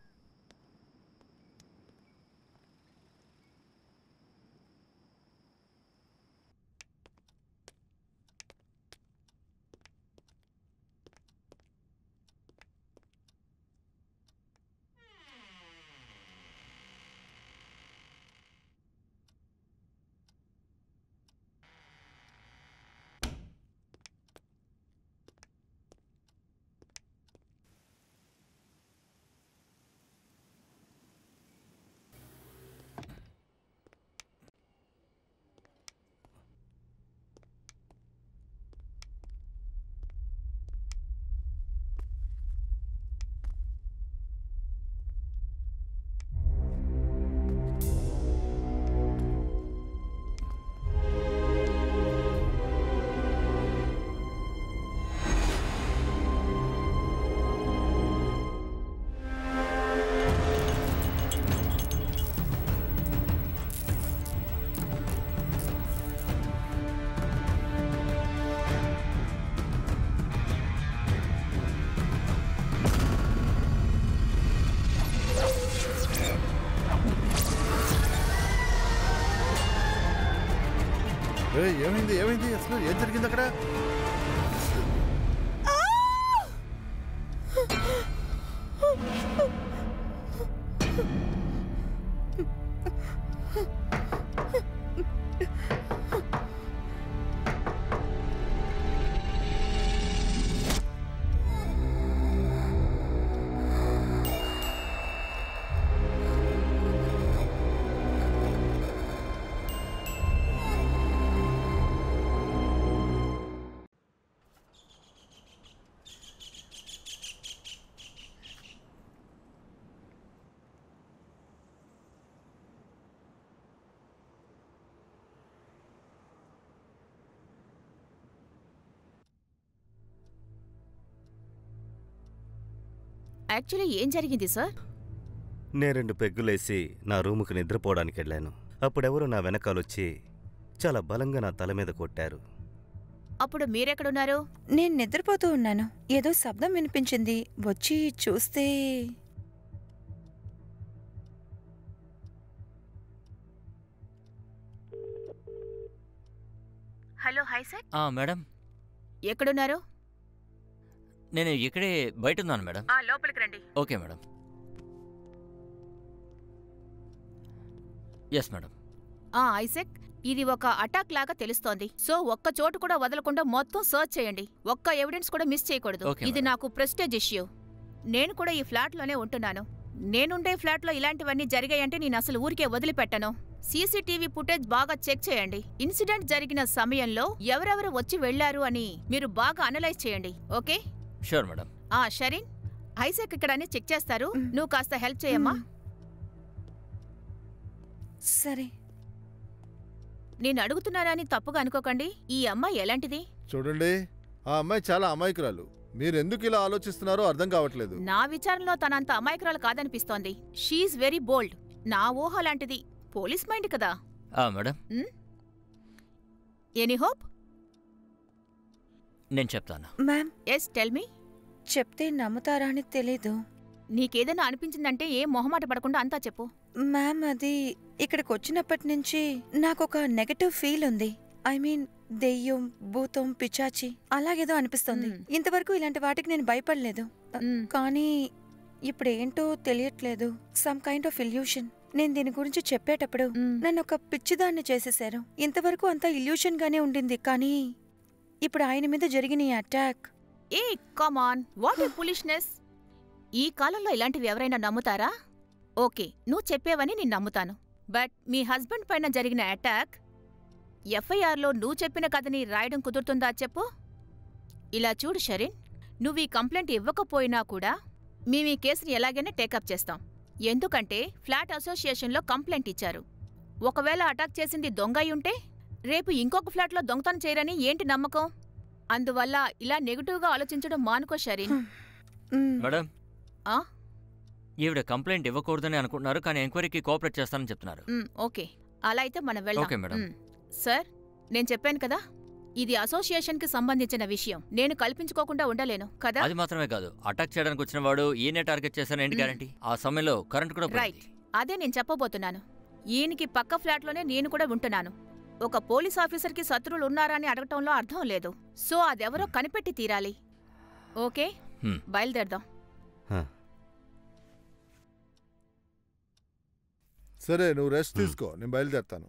B: ఏయ్, ఏమైంది ఏమైంది అసలు ఏం జరిగింది అక్కడ
C: యాక్చువల్లీ ఏం జరిగింది సార్
F: నేను రెండు పెగ్గులేసి నా రూముకు నిద్రపోవడానికి వెళ్ళాను అప్పుడెవరో నా వెనకాలొచ్చి చాలా బలంగా నా తల మీద కొట్టారు
C: అప్పుడు మీరెక్కడున్నారు
H: నేను నిద్రపోతూ ఉన్నాను ఏదో శబ్దం వినిపించింది వచ్చి చూస్తే
C: హలో హైసెక్
E: ఆ, మేడం
C: ఎక్కడున్నారు
E: నేను ఇక్కడే బయట ఉన్నాను మేడం
C: ఆ లోపలికి రండి
E: ఓకే మేడం ఎస్ మేడం
C: ఆ ఐసెక్ ఇది ఒక అటాక్ లాగా తెలుస్తోంది సో ఒక్క చోటు కూడా వదలకుండా మొత్తం సర్చ్ చేయండి ఒక్క ఎవిడెన్స్ కూడా మిస్ చేయకూడదు
E: Okay,
C: ఇది
E: madam.
C: నాకు ప్రెస్టేజ్ ఇష్యూ నేను కూడా ఈ ఫ్లాట్లోనే ఉంటున్నాను నేనుండే ఫ్లాట్లో ఇలాంటివన్నీ జరిగాయంటే నేను అసలు ఊరికే వదిలిపెట్టను సీసీటీవీ ఫుటేజ్ బాగా చెక్ చేయండి ఇన్సిడెంట్ జరిగిన సమయంలో ఎవరెవరు వచ్చి వెళ్లారు అని మీరు బాగా అనలైజ్ చేయండి ఓకే
E: షూర్ మేడం
C: ఆ షరీన్ ఐసెక్ ఇక్కడ అన్ని చెక్ చేస్తారు
H: మ్.
C: నువ్వు కాస్త హెల్ప్ చేయమ్మా
H: మ్. సరే
C: నేను అడుగుతున్నానని తప్పుగా అనుకోకండి ఈ అమ్మాయి ఎలాంటిది
B: చూడండి ఆ అమ్మాయి చాలా అమాయకురాలు మీరు ఎందుకు ఇలా ఆలోచిస్తున్నారో అర్థం కావట్లేదు
C: నా విచారణలో తనంత అమాయకురాలు కాదనిపిస్తోంది షీఈ్ వెరీ బోల్డ్ నా ఊహ లాంటిది పోలీస్ మైండ్ కదా
E: ఆ, మేడం
C: ఎనీ హోప్
E: నేను చెప్తాను
H: మ్యామ్
C: ఎస్ టెల్ మీ
H: చెప్తే నమ్ముతారా అని తెలీదు
C: నీకేదైనా అనిపించిందంటే ఏం మొహమాట పడకుండా అంతా చెప్పు
H: మ్యామ్ అది ఇక్కడికి వచ్చినప్పటి నుంచి నాకు ఒక నెగటివ్ ఫీల్ ఉంది ఐ మీన్ దెయ్యం భూతం పిచాచి అలాగేదో అనిపిస్తుంది
C: మ్మ్.
H: ఇంతవరకు ఇలాంటి వాటికి నేను భయపడలేదు
C: మ్,
H: కానీ ఇప్పుడు ఏంటో తెలియట్లేదు సమ్ కైండ్ ఆఫ్ ఇల్యూషన్ నేను దీని గురించి చెప్పేటప్పుడు
C: మ్.
H: నన్ను ఒక పిచ్చిదాన్ని చేసేశారు ఇంతవరకు అంతా ఇల్యూషన్ గానే ఉండింది కానీ ఇప్పుడు ఆయన మీద జరిగిన ఈ attack
C: A come on what a పులిష్నెస్ ఈ కాలంలో ఇలాంటివి ఎవరైనా నమ్ముతారా ఓకే నువ్వు చెప్పేవని నేను నమ్ముతాను బట్ మీ హస్బెండ్ పైన జరిగిన అటాక్ ఎఫ్ఐఆర్లో నువ్వు చెప్పిన కథని రాయడం కుదురుతుందా చెప్పు ఇలా చూడు షరీన్ నువ్వు ఈ కంప్లైంట్ ఇవ్వకపోయినా కూడా మేము ఈ కేసుని ఎలాగైనా టేకప్ చేస్తాం ఎందుకంటే ఫ్లాట్ అసోసియేషన్లో కంప్లైంట్ ఇచ్చారు ఒకవేళ అటాక్ చేసింది దొంగ అయి ఉంటే రేపు ఇంకొక ఫ్లాట్లో దొంగతనం చేయరని ఏంటి నమ్మకం అందువల్ల ఇలా నెగిటివ్గా ఆలోచించడం మానుకో షరీన్
H: మ్,
E: మేడం
C: ఆ?
E: ఈవిడ కంప్లైంట్ ఇవ్వకూడదని అనుకుంటున్నారు కానీ ఎంక్వైరీకి కోఆపరేట్ చేస్తానని చెప్తున్నారు
C: మ్, ఓకే అలా అయితే మనం వెళ్దాం
E: ఓకే, మేడం.
C: మ్. సార్ నేను చెప్పాను కదా ఇది అసోసియేషన్కి సంబంధించిన విషయం నేను కల్పించుకోకుండా ఉండలేను కదా
E: అది మాత్రమే కాదు అటాక్ చేయడానికి వచ్చిన వాడు ఈయనే టార్గెట్ చేశాను ఏంటి
C: మ్.
E: గ్యారంటీ ఆ సమయంలో కరెంట్ కూడా
C: రైట్
E: పోయింది
C: అదే నేను చెప్పబోతున్నాను ఈయనకి పక్క ఫ్లాట్లోనే నేను కూడా ఉంటున్నాను ఒక పోలీస్ ఆఫీసర్కి శత్రువులు ఉన్నారా అని అడగటంలో అర్థం లేదు సో అదెవరో కనిపెట్టి తీరాలి ఓకే
E: హ్మ్.
C: బయలుదేరదాం
B: సరే నువ్వు రెస్ట్ తీసుకో నేను బయలుదేరుతాను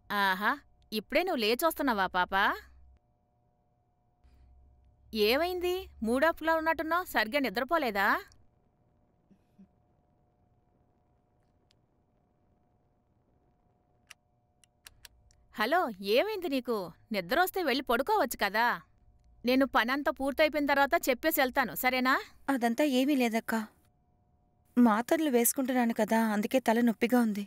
C: ఆహా ఇప్పుడే నువ్వు లేచొస్తున్నావా పాపా ఏమైంది మూడప్లో ఉన్నట్టున్నావు సరిగ్గా నిద్రపోలేదా హలో ఏమైంది నీకు నిద్రొస్తే వెళ్ళి పడుకోవచ్చు కదా నేను పనంతా పూర్తయిపోయిన తర్వాత చెప్పేసి వెళ్తాను సరేనా
H: అదంతా ఏమీ లేదక్కా మాతర్లు వేసుకుంటున్నాను కదా అందుకే తల నొప్పిగా ఉంది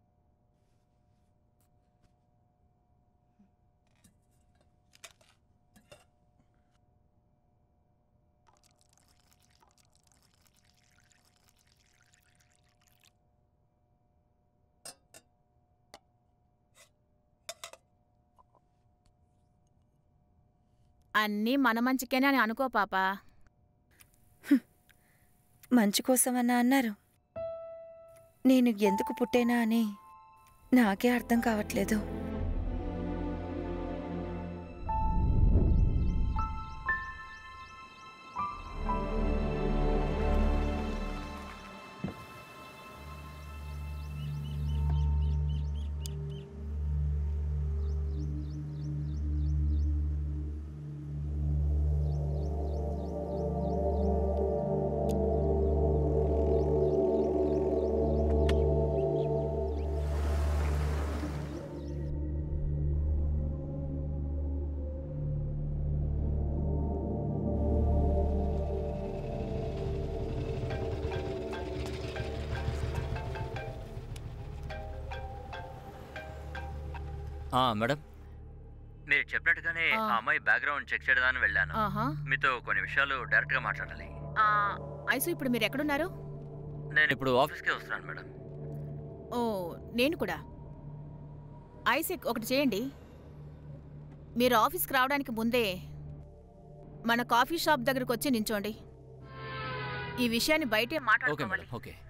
C: అన్నీ మన మంచికేనే అని అనుకో పాపా
H: మంచి కోసమన్నా అన్నారు నేను ఎందుకు పుట్టేనా అని నాకే అర్థం కావట్లేదు
E: ఆ, మేడం మీరు చెప్పినట్టుగానే
C: ఆ.
E: ఆ అమ్మాయి బ్యాక్గ్రౌండ్ చెక్ చేయడానికి వెళ్ళాను
C: ఆహా
E: మీతో కొన్ని విషయాలు డైరెక్ట్గా మాట్లాడాలి
C: ఆ, ఐసు ఇప్పుడు మీరు ఎక్కడున్నారు
E: నేను ఇప్పుడు ఆఫీస్కే వస్తున్నాను మేడం
C: ఓ నేను కూడా ఐసెక్ ఒకటి చేయండి మీరు ఆఫీస్కి రావడానికి ముందే మన కాఫీ షాప్ దగ్గరకు వచ్చి నించోండి ఈ విషయాన్ని బయటే
E: ఓకే
C: మాట్లాడుకోవాలి
E: మేడం ఓకే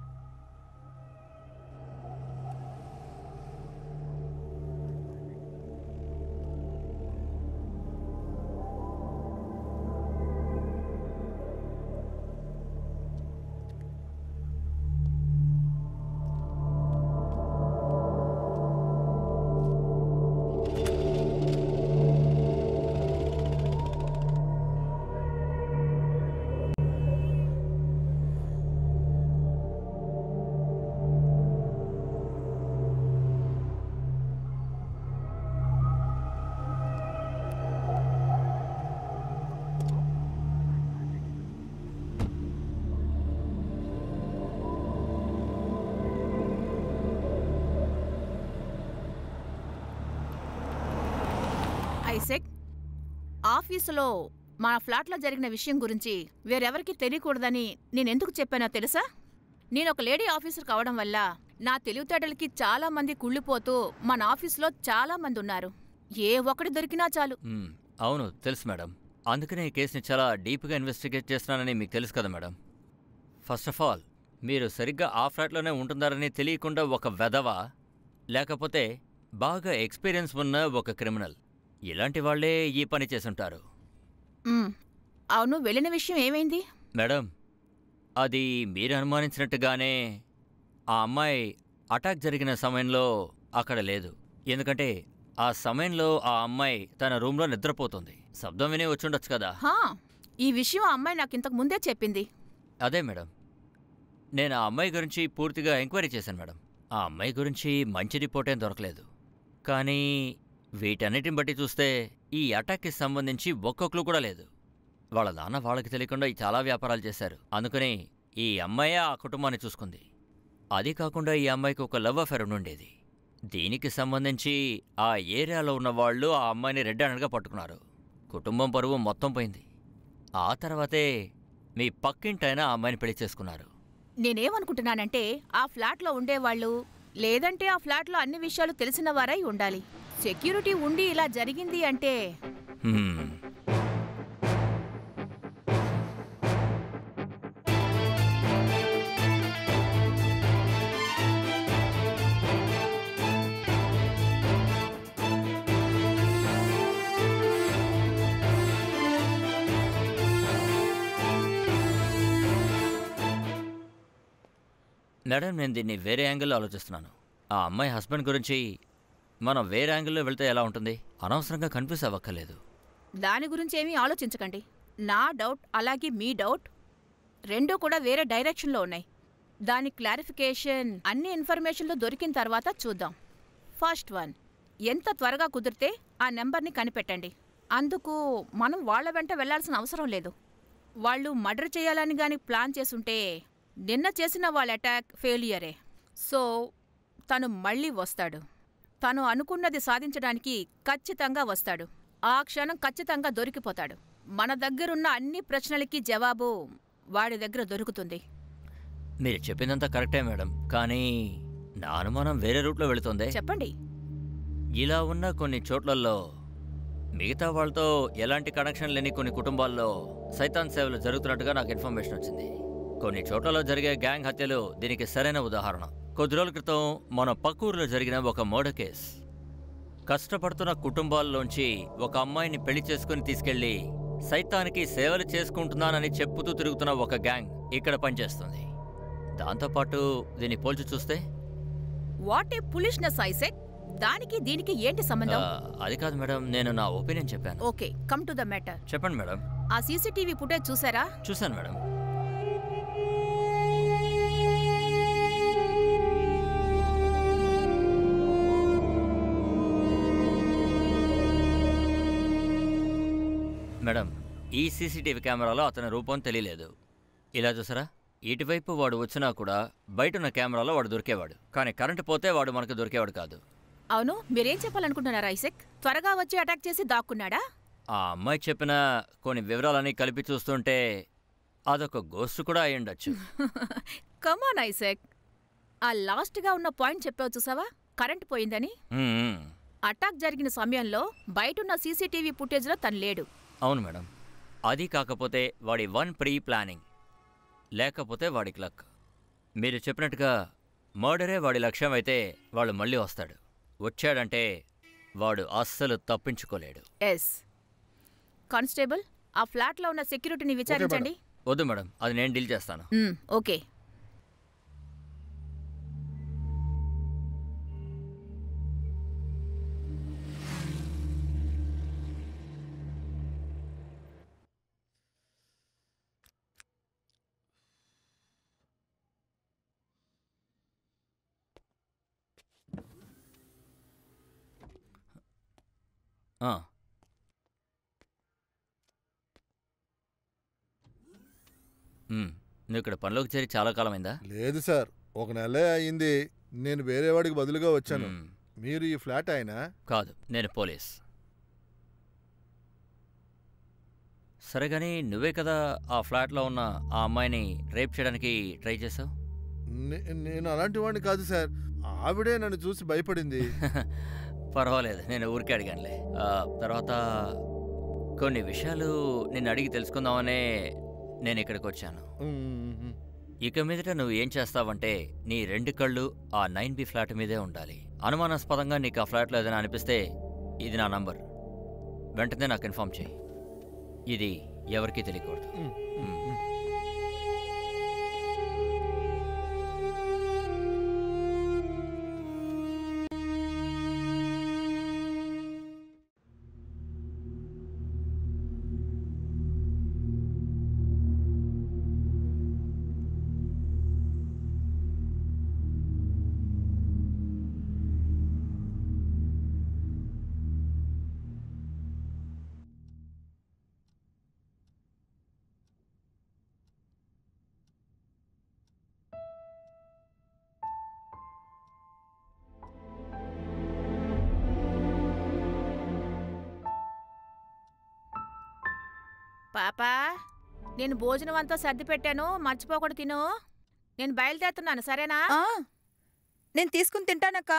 C: ఐసెక్ ఆఫీసులో మన ఫ్లాట్లో జరిగిన విషయం గురించి వేరెవరికి తెలియకూడదని నేనెందుకు చెప్పానో తెలుసా నేను ఒక లేడీ ఆఫీసర్ కావడం వల్ల నా తెలివితేటలకి చాలా మంది కుళ్ళిపోతూ మన ఆఫీసులో చాలా మంది ఉన్నారు ఏ ఒక్కటి దొరికినా చాలు
E: మ్మ్, అవును తెలుసు మేడం అందుకనే ఈ కేసుని చాలా డీప్గా ఇన్వెస్టిగేట్ చేస్తున్నానని మీకు తెలుసు కదా మేడం ఫస్ట్ ఆఫ్ ఆల్ మీరు సరిగ్గా ఆ ఫ్లాట్లోనే ఉంటున్నారని తెలియకుండా ఒక వెధవ లేకపోతే బాగా ఎక్స్పీరియన్స్ ఉన్న ఒక క్రిమినల్ ఇలాంటి వాళ్ళే ఈ పని చేసుంటారు
C: మ్, అవును వెళ్ళిన విషయం ఏమైంది
E: మేడం అది మీరు అనుమానించినట్టుగానే ఆ అమ్మాయి అటాక్ జరిగిన సమయంలో అక్కడ లేదు ఎందుకంటే ఆ సమయంలో ఆ అమ్మాయి తన రూమ్లో నిద్రపోతుంది శబ్దం విని వచ్చుండొచ్చు కదా
C: హా ఈ విషయం ఆ అమ్మాయి నాకు ఇంతకు ముందే చెప్పింది
E: అదే మేడం నేను ఆ అమ్మాయి గురించి పూర్తిగా ఎంక్వైరీ చేశాను మేడం ఆ అమ్మాయి గురించి మంచి రిపోర్ట్ ఏం దొరకలేదు కానీ వీటన్నిటిని బట్టి చూస్తే ఈ అటాక్కి సంబంధించి ఒక్కొక్కరు కూడా లేదు వాళ్ళ నాన్న వాళ్ళకి తెలియకుండా ఈ చాలా వ్యాపారాలు చేశారు అందుకని ఈ అమ్మాయే ఆ కుటుంబాన్ని చూసుకుంది అది కాకుండా ఈ అమ్మాయికి ఒక లవ్ అఫేర్ ఉండేది దీనికి సంబంధించి ఆ ఏరియాలో ఉన్న వాళ్ళు ఆ అమ్మాయిని రెడ్ హ్యాండెడ్గా పట్టుకున్నారు కుటుంబం పరువు మొత్తం పోయింది ఆ తర్వాతే మీ పక్కింటైన ఆ అమ్మాయిని పెళ్లి చేసుకున్నారు
C: నేనేమనుకుంటున్నానంటే ఆ ఫ్లాట్లో ఉండేవాళ్ళు లేదంటే ఆ ఫ్లాట్లో అన్ని విషయాలు తెలిసిన వారై ఉండాలి సెక్యూరిటీ ఉండి ఇలా జరిగింది అంటే
E: హ్మ్. మేడం నేను దీన్ని వేరే యాంగిల్లో ఆలోచిస్తున్నాను ఆ అమ్మాయి హస్బెండ్ గురించి మనం వేరే యాంగిల్లో వెళ్తే ఎలా ఉంటుంది అనవసరంగా కన్ఫ్యూజ్ అవ్వక్కర్లేదు
C: దాని గురించి ఏమీ ఆలోచించకండి నా డౌట్ అలాగే మీ డౌట్ రెండూ కూడా వేరే డైరెక్షన్లో ఉన్నాయి దాని క్లారిఫికేషన్ అన్ని ఇన్ఫర్మేషన్లు దొరికిన తర్వాత చూద్దాం ఫస్ట్ వన్ ఎంత త్వరగా కుదిరితే ఆ నెంబర్ని కనిపెట్టండి అందుకు మనం వాళ్ళ వెంట వెళ్లాల్సిన అవసరం లేదు వాళ్ళు మర్డర్ చేయాలని గాని ప్లాన్ చేసుంటే నిన్న చేసిన వాళ్ళ అటాక్ ఫెయిలియరే సో తను మళ్ళీ వస్తాడు తను అనుకున్నది సాధించడానికి ఖచ్చితంగా వస్తాడు ఆ క్షణం ఖచ్చితంగా దొరికిపోతాడు మన దగ్గరున్న అన్ని ప్రశ్నలకి జవాబు వాడి దగ్గర దొరుకుతుంది
E: మీరు చెప్పిందంతా కరెక్టే మేడం కానీ నా అనుమానం వేరే రూట్లో వెళుతుంది
C: చెప్పండి
E: ఇలా ఉన్న కొన్ని చోట్లలో మిగతా వాళ్ళతో ఎలాంటి కనెక్షన్ లేని కొన్ని కుటుంబాల్లో సైతాన్ సేవలు జరుగుతున్నట్టుగా నాకు ఇన్ఫర్మేషన్ వచ్చింది కొన్ని చోట్లలో జరిగే గ్యాంగ్ హత్యలు దీనికి సరైన ఉదాహరణ కొద్ది రోజుల క్రితం మన పక్కూరులో జరిగిన ఒక మర్డర్ కేస్ కష్టపడుతున్న కుటుంబాల్లోంచి ఒక అమ్మాయిని పెళ్లి చేసుకుని తీసుకెళ్లి సైతానికి సేవలు చేసుకుంటున్నానని చెప్పుతూ తిరుగుతున్న ఒక గ్యాంగ్ ఇక్కడ పనిచేస్తుంది దాంతోపాటు దీన్ని పోల్చి చూస్తే
C: వాట్ ఏ పులిష్నెస్ ఐసెక్ దానికి దీనికి ఏంటి
E: ఆ,
C: సంబంధం
E: అది కాదు మేడం నేను నా ఒపీనియన్ చెప్పాను
C: okay come to the matter
E: చెప్పండి మేడం
C: ఆ సీసీటీవీ ఫుటేజ్ చూసారా
E: చూశాను మేడం మేడం ఈ సీసీటీవీ కెమెరాలో అతని రూపం తెలియలేదు ఇలా చూసారా ఇటువైపు వాడు వచ్చినా కూడా బయట ఉన్న కెమెరాలో వాడు దొరికేవాడు కానీ కరెంటు పోతే వాడు మనకు దొరికేవాడు కాదు
C: అవును మీరేం చెప్పాలనుకుంటున్నారా ఐసెక్ త్వరగా వచ్చి అటాక్ చేసి దాక్కున్నాడా
E: ఆ అమ్మాయి చెప్పిన కొన్ని వివరాలన్నీ కలిపి చూస్తుంటే అదొక గోస్ట్ కూడా అయి ఉండొచ్చు
C: కమాన్ ఐసెక్ ఆ లాస్ట్గా ఉన్న పాయింట్ చెప్పావు చూసావా కరెంట్ పోయిందని
E: మ్మ్.
C: అటాక్ జరిగిన సమయంలో బయటున్న సీసీటీవీ ఫుటేజ్లో తను లేడు
E: అవును మేడం అది కాకపోతే వాడి వన్ ప్రీ ప్లానింగ్ లేకపోతే వాడికి లక్ మీరు చెప్పినట్టుగా మర్డరే వాడి లక్ష్యం అయితే వాడు మళ్ళీ వస్తాడు వచ్చాడంటే వాడు అస్సలు తప్పించుకోలేడు
C: ఎస్ కానిస్టేబుల్ ఆ ఫ్లాట్లో ఉన్న సెక్యూరిటీని విచారించండి
E: వద్దు మేడం అది నేను డీల్ చేస్తాను
C: మ్మ్, ఓకే
E: ఆ. మ్మ్. నువ్వు ఇక్కడ పనిలోకి చేరి చాలా కాలమైందా
B: లేదు సార్ ఒక నెలే అయింది నేను వేరే వాడికి బదులుగా వచ్చాను
E: మ్మ్.
B: మీరు ఈ ఫ్లాట్ అయినా
E: కాదు నేను పోలీస్ సరే కానీ నువ్వే కదా ఆ ఫ్లాట్లో ఉన్న ఆ అమ్మాయిని రేప్ చేయడానికి ట్రై చేసావు
B: నే- నేను అలాంటి వాడిని కాదు సార్ ఆవిడే నన్ను చూసి భయపడింది
E: పర్వాలేదు నేను ఊరికే అడిగానులే ఆ, తర్వాత కొన్ని విషయాలు నిన్ను అడిగి తెలుసుకుందామనే నేను ఇక్కడికి వచ్చాను
B: మ్మ్.
E: ఇక మీదట నువ్వు ఏం చేస్తావంటే నీ రెండు కళ్ళు ఆ నైన్ బి ఫ్లాట్ మీదే ఉండాలి అనుమానాస్పదంగా నీకు ఆ ఫ్లాట్లో ఏదైనా అనిపిస్తే ఇది నా నంబర్ వెంటనే నాకు ఇన్ఫామ్ చేయి ఇది ఎవరికీ తెలియకూడదు
B: మ్మ్.
E: మ్మ్.
C: పాపా నేను భోజనం అంతా సర్ది పెట్టాను మర్చిపోకుండా తిను నేను బయలుదేరుతున్నాను సరేనా
H: ఆ, నేను తీసుకుని తింటానక్కా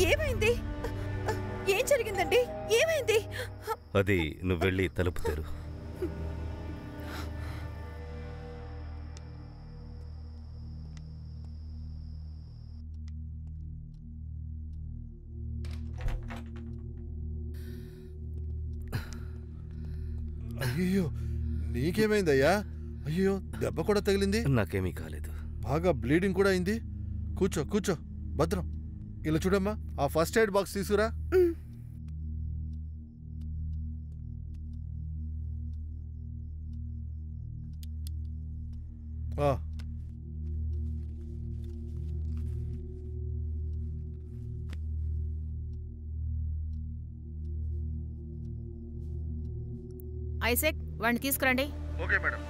H: ఏమైంది ఏం జరిగిందండి ఏమైంది
F: అది నువ్వు వెళ్ళి తలుపు తెరు
B: అయ్యో నీకేమైందయ్యా అయ్యో దెబ్బ కూడా తగిలింది
F: నాకేమీ కాలేదు
B: బాగా బ్లీడింగ్ కూడా అయింది కూర్చో కూర్చో భద్రం ఇలా చూడమ్మా ఆ ఫస్ట్ ఎయిడ్ బాక్స్ తీసుకురా ఆ,
C: ఐసెక్ వాడిని తీసుకురండి
B: ఓకే మేడం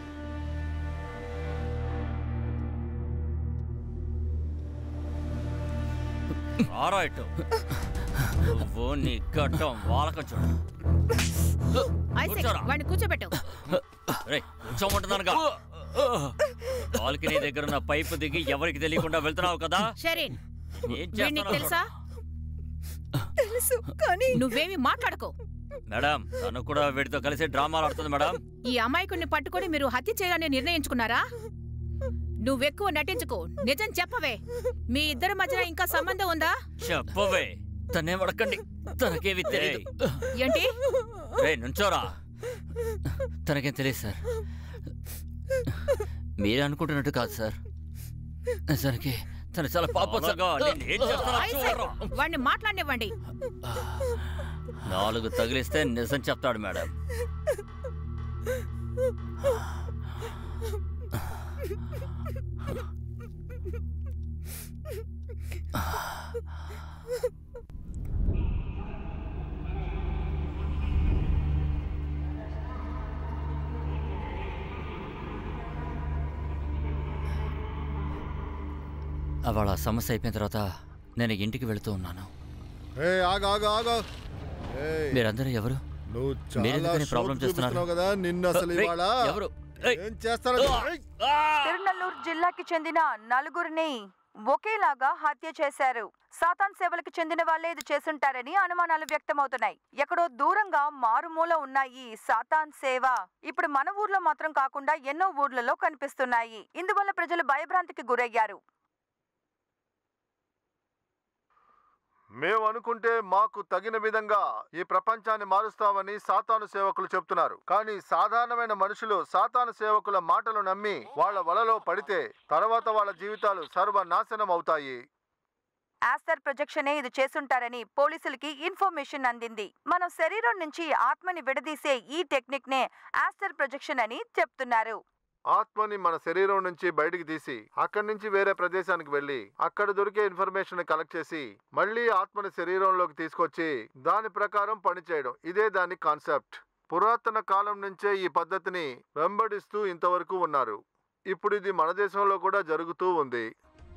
E: ఆరాయిట్ నువ్వు నీ గడ్డం వాలకం చూడు
C: ఐసెక్
E: కూర్చోరా.
C: వాడిని కూర్చోబెట్టు
E: రేయ్ కూర్చోమంటున్నానుగా బాల్కనీ దగ్గర ఉన్న పైపు దిగి ఎవరికి తెలియకుండా వెళ్తున్నావు కదా
C: షరీన్
E: ఏం
C: వీడు నీకు
E: చేస్తున్నావు
C: తెలుసా
H: తెలుసు కానీ
C: నువ్వేమి మాట్లాడకు
E: మేడం తను కూడా వీడితో కలిసి డ్రామాలు ఆడుతుంది మేడం
C: ఈ అమాయకుడిని పట్టుకొని మీరు హత్య చేయాలని నిర్ణయించుకున్నారా నువ్వెక్కువ నటించుకో నిజం చెప్పవే మీ ఇద్దరి మధ్యన ఇంకా సంబంధం ఉందా
E: చెప్పవే తనే వడకండి తనకేవి తెలియదు
C: ఏంటి
E: రే నుంచోరా తనకేం తెలియదు సార్ మీరు అనుకుంటున్నట్టు కాదు సార్ నిజానికి తను చాలా పాపం సార్ ఏం చేస్తానో
C: ఐసెక్
E: చూడరా.
C: వాడిని మాట్లాడనివ్వండి
E: నాలుగు తగిలిస్తే నిజం చెప్తాడు మేడం అవాళ సమస్య అయిపోయిన తర్వాత నేను ఇంటికి వెళుతూ ఉన్నాను
B: ఏ ఆగు ఆగు ఆగు ఏయ్,
E: మీరందరూ ఎవరు
B: నువ్వు
E: మీరు
B: చాలా
E: ఎందుకని
B: షోక్
E: ప్రాబ్లం చేస్తున్నారు?
B: చూపిస్తున్నావు కదా నిన్ను అసలు
E: రేయ్,
B: ఇవాళ
E: ఎవరు ఏయ్,
B: ఏం చేస్తాను ఏయ్,
A: తిరునల్లూరు జిల్లాకి చెందిన నలుగురిని ఒకేలాగా హత్య చేశారు సాతాన్ సేవలకు చెందిన వాళ్ళే ఇది చేసుంటారని అనుమానాలు వ్యక్తమవుతున్నాయి ఎక్కడో దూరంగా మారుమూల ఉన్న ఈ సాతాన్ సేవ ఇప్పుడు మన ఊర్లో మాత్రం కాకుండా ఎన్నో ఊర్లలో కనిపిస్తున్నాయి ఇందువల్ల ప్రజలు భయభ్రాంతికి గురయ్యారు
B: మేము అనుకుంటే మాకు తగిన విధంగా ఈ ప్రపంచాన్ని మారుస్తామని సాతాను సేవకులు చెప్తున్నారు కానీ సాధారణమైన మనుషులు సాతాను సేవకుల మాటలు నమ్మి వాళ్ళ వలలో పడితే తర్వాత వాళ్ళ జీవితాలు సర్వనాశనం అవుతాయి
A: ఆస్టర్ ప్రొజెక్షనే ఇది చేసుంటారని పోలీసులకి ఇన్ఫర్మేషన్ అందింది మనం శరీరం నుంచి ఆత్మని విడదీసే ఈ టెక్నిక్ నే ఆస్టర్ ప్రొజెక్షన్ అని చెప్తున్నారు
B: ఆత్మని మన శరీరం నుంచి బయటికి తీసి అక్కడి నుంచి వేరే ప్రదేశానికి వెళ్ళి అక్కడ దొరికే ఇన్ఫర్మేషన్ కలెక్ట్ చేసి మళ్ళీ ఆత్మని శరీరంలోకి తీసుకొచ్చి దాని ప్రకారం పనిచేయడం ఇదే దాని కాన్సెప్ట్ పురాతన కాలం నుంచే ఈ పద్ధతిని వెంబడిస్తూ ఇంతవరకు ఉన్నారు ఇప్పుడు ఇది మన దేశంలో కూడా జరుగుతూ ఉంది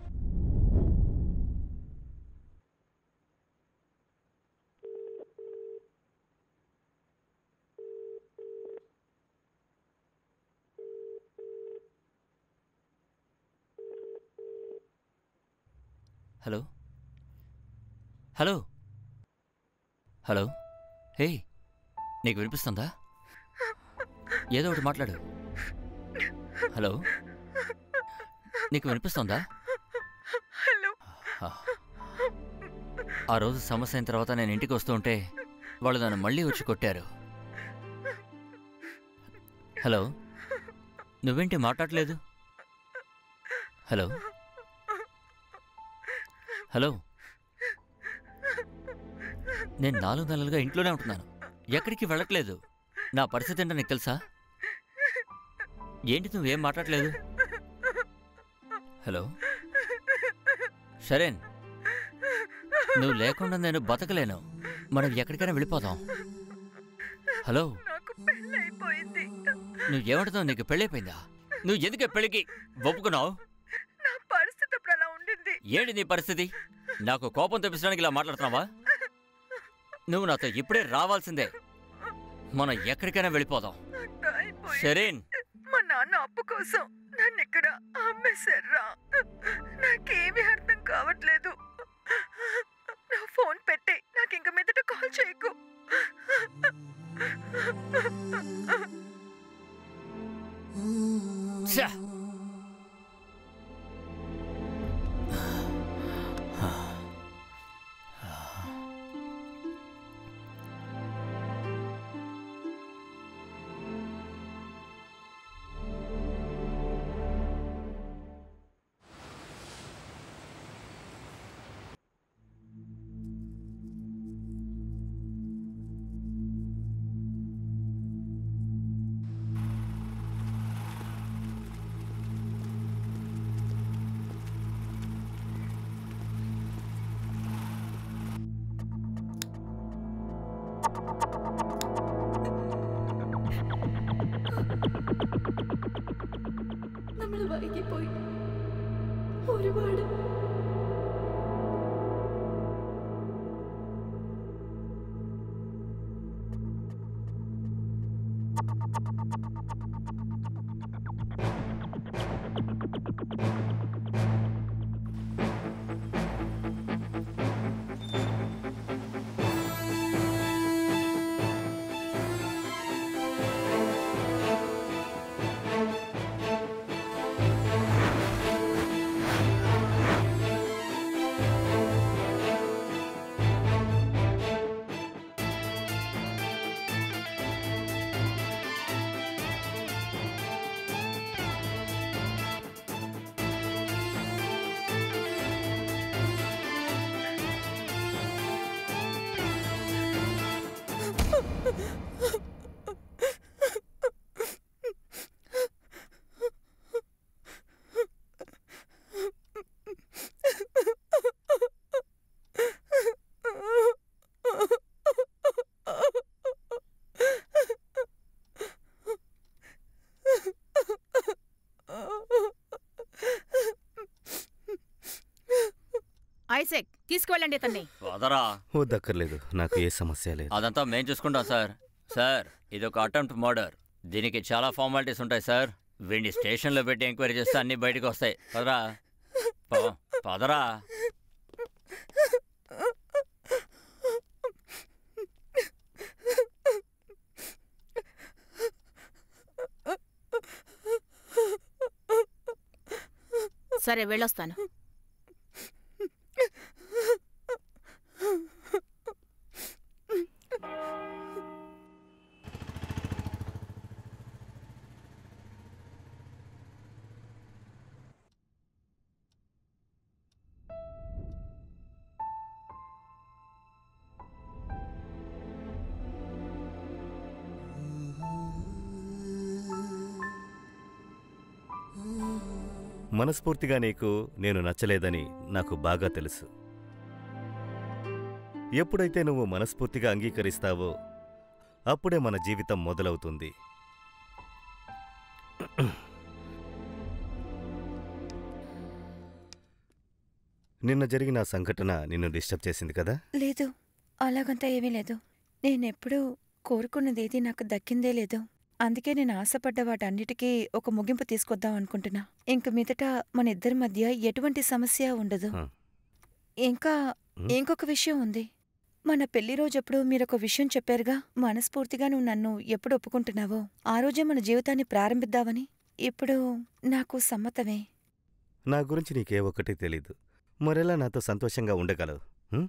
E: హలో హలో హలో హే నీకు వినిపిస్తుందా ఏదో ఒకటి మాట్లాడు హలో నీకు వినిపిస్తుందా
H: హలో
E: ఆ. ఆ రోజు సమస్య అయిన తర్వాత నేను ఇంటికి వస్తూ ఉంటే వాళ్ళు నన్ను మళ్ళీ వచ్చి కొట్టారు హలో నువ్వేంటి మాట్లాడలేదు హలో హలో నేను నాలుగు నెలలుగా ఇంట్లోనే ఉంటున్నాను ఎక్కడికి వెళ్ళట్లేదు నా పరిస్థితి ఏంటో నీకు తెలుసా ఏంటి నువ్వేం మాట్లాడలేదు హలో షరేన్ నువ్వు లేకుండా నేను బతకలేను మనం ఎక్కడికైనా వెళ్ళిపోదాం హలో
H: నాకు పెళ్ళైపోయింది
E: నువ్వేమంటున్నావు నీకు పెళ్ళైపోయిందా నువ్వు ఎందుకే పెళ్ళికి ఒప్పుకున్నావు
H: నా పరిస్థితి అప్పుడు అలా ఉండింది
E: ఏంటి నీ పరిస్థితి నాకు కోపం తెప్పించడానికి ఇలా మాట్లాడుతున్నావా నువ్వు నాతో ఇప్పుడే రావాల్సిందే మనం ఎక్కడికైనా వెళ్ళిపోదాం
H: అంతా అయిపోయింది.
E: షరీన్
H: మా నాన్న అప్పు కోసం నన్ను ఇక్కడ అమ్మేశారా నాకేమీ అర్థం కావట్లేదు నా
I: పిరివాడు
C: ఐసెక్ తీసుకువెళ్ళండి ఇతన్ని
E: వదరా
F: వద్దక్కర్లేదు నాకు ఏ సమస్య లేదు
E: అదంతా మేం చూసుకుంటాం సార్ సార్ ఇది ఒక అటెంప్ట్ మర్డర్ దీనికి చాలా ఫార్మాలిటీస్ ఉంటాయి సార్ వీడిని స్టేషన్లో పెట్టి ఎంక్వైరీ చేస్తే అన్నీ బయటకు వస్తాయి పదరా ప- పదరా
C: సరే వెళ్ళొస్తాను
F: మనస్ఫూర్తిగా నీకు నేను నచ్చలేదని నాకు బాగా తెలుసు ఎప్పుడైతే నువ్వు మనస్ఫూర్తిగా అంగీకరిస్తావో అప్పుడే మన జీవితం మొదలవుతుంది నిన్న జరిగిన ఆ సంఘటన నిన్ను డిస్టర్బ్ చేసింది కదా
H: లేదు అలాగంతా ఏమీ లేదు నేనెప్పుడూ కోరుకున్నది ఏది నాకు దక్కిందే లేదు అందుకే నేను ఆశపడ్డ వాటన్నిటికీ ఒక ముగింపు తీసుకొద్దాం అనుకుంటున్నా ఇంక మీదట మన ఇద్దరి మధ్య ఎటువంటి సమస్య ఉండదు
F: హ.
H: ఇంకా
F: ఉమ్.
H: ఇంకొక విషయం ఉంది మన పెళ్లి రోజప్పుడు మీరొక విషయం చెప్పారుగా మనస్ఫూర్తిగా నువ్వు నన్ను ఎప్పుడు ఒప్పుకుంటున్నావో ఆ రోజే మన జీవితాన్ని ప్రారంభిద్దామని ఇప్పుడు నాకు సమ్మతమే
F: నా గురించి నీకే ఒక్కటి తెలీదు మరెలా నాతో సంతోషంగా ఉండగలవు హ్మ్?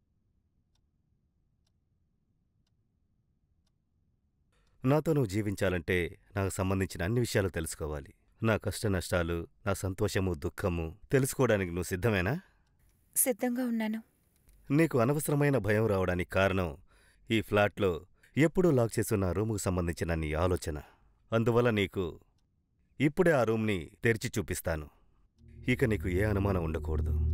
F: నాతో నువ్వు జీవించాలంటే నాకు సంబంధించిన అన్ని విషయాలు తెలుసుకోవాలి నా కష్ట నష్టాలు నా సంతోషము దుఃఖము తెలుసుకోవడానికి నువ్వు సిద్ధమేనా
H: సిద్ధంగా ఉన్నాను
F: నీకు అనవసరమైన భయం రావడానికి కారణం ఈ ఫ్లాట్లో ఎప్పుడూ లాక్ చేసున్న రూముకు సంబంధించిన నీ ఆలోచన అందువల్ల నీకు ఇప్పుడే ఆ రూమ్ని తెరిచి చూపిస్తాను ఇక నీకు ఏ అనుమానం ఉండకూడదు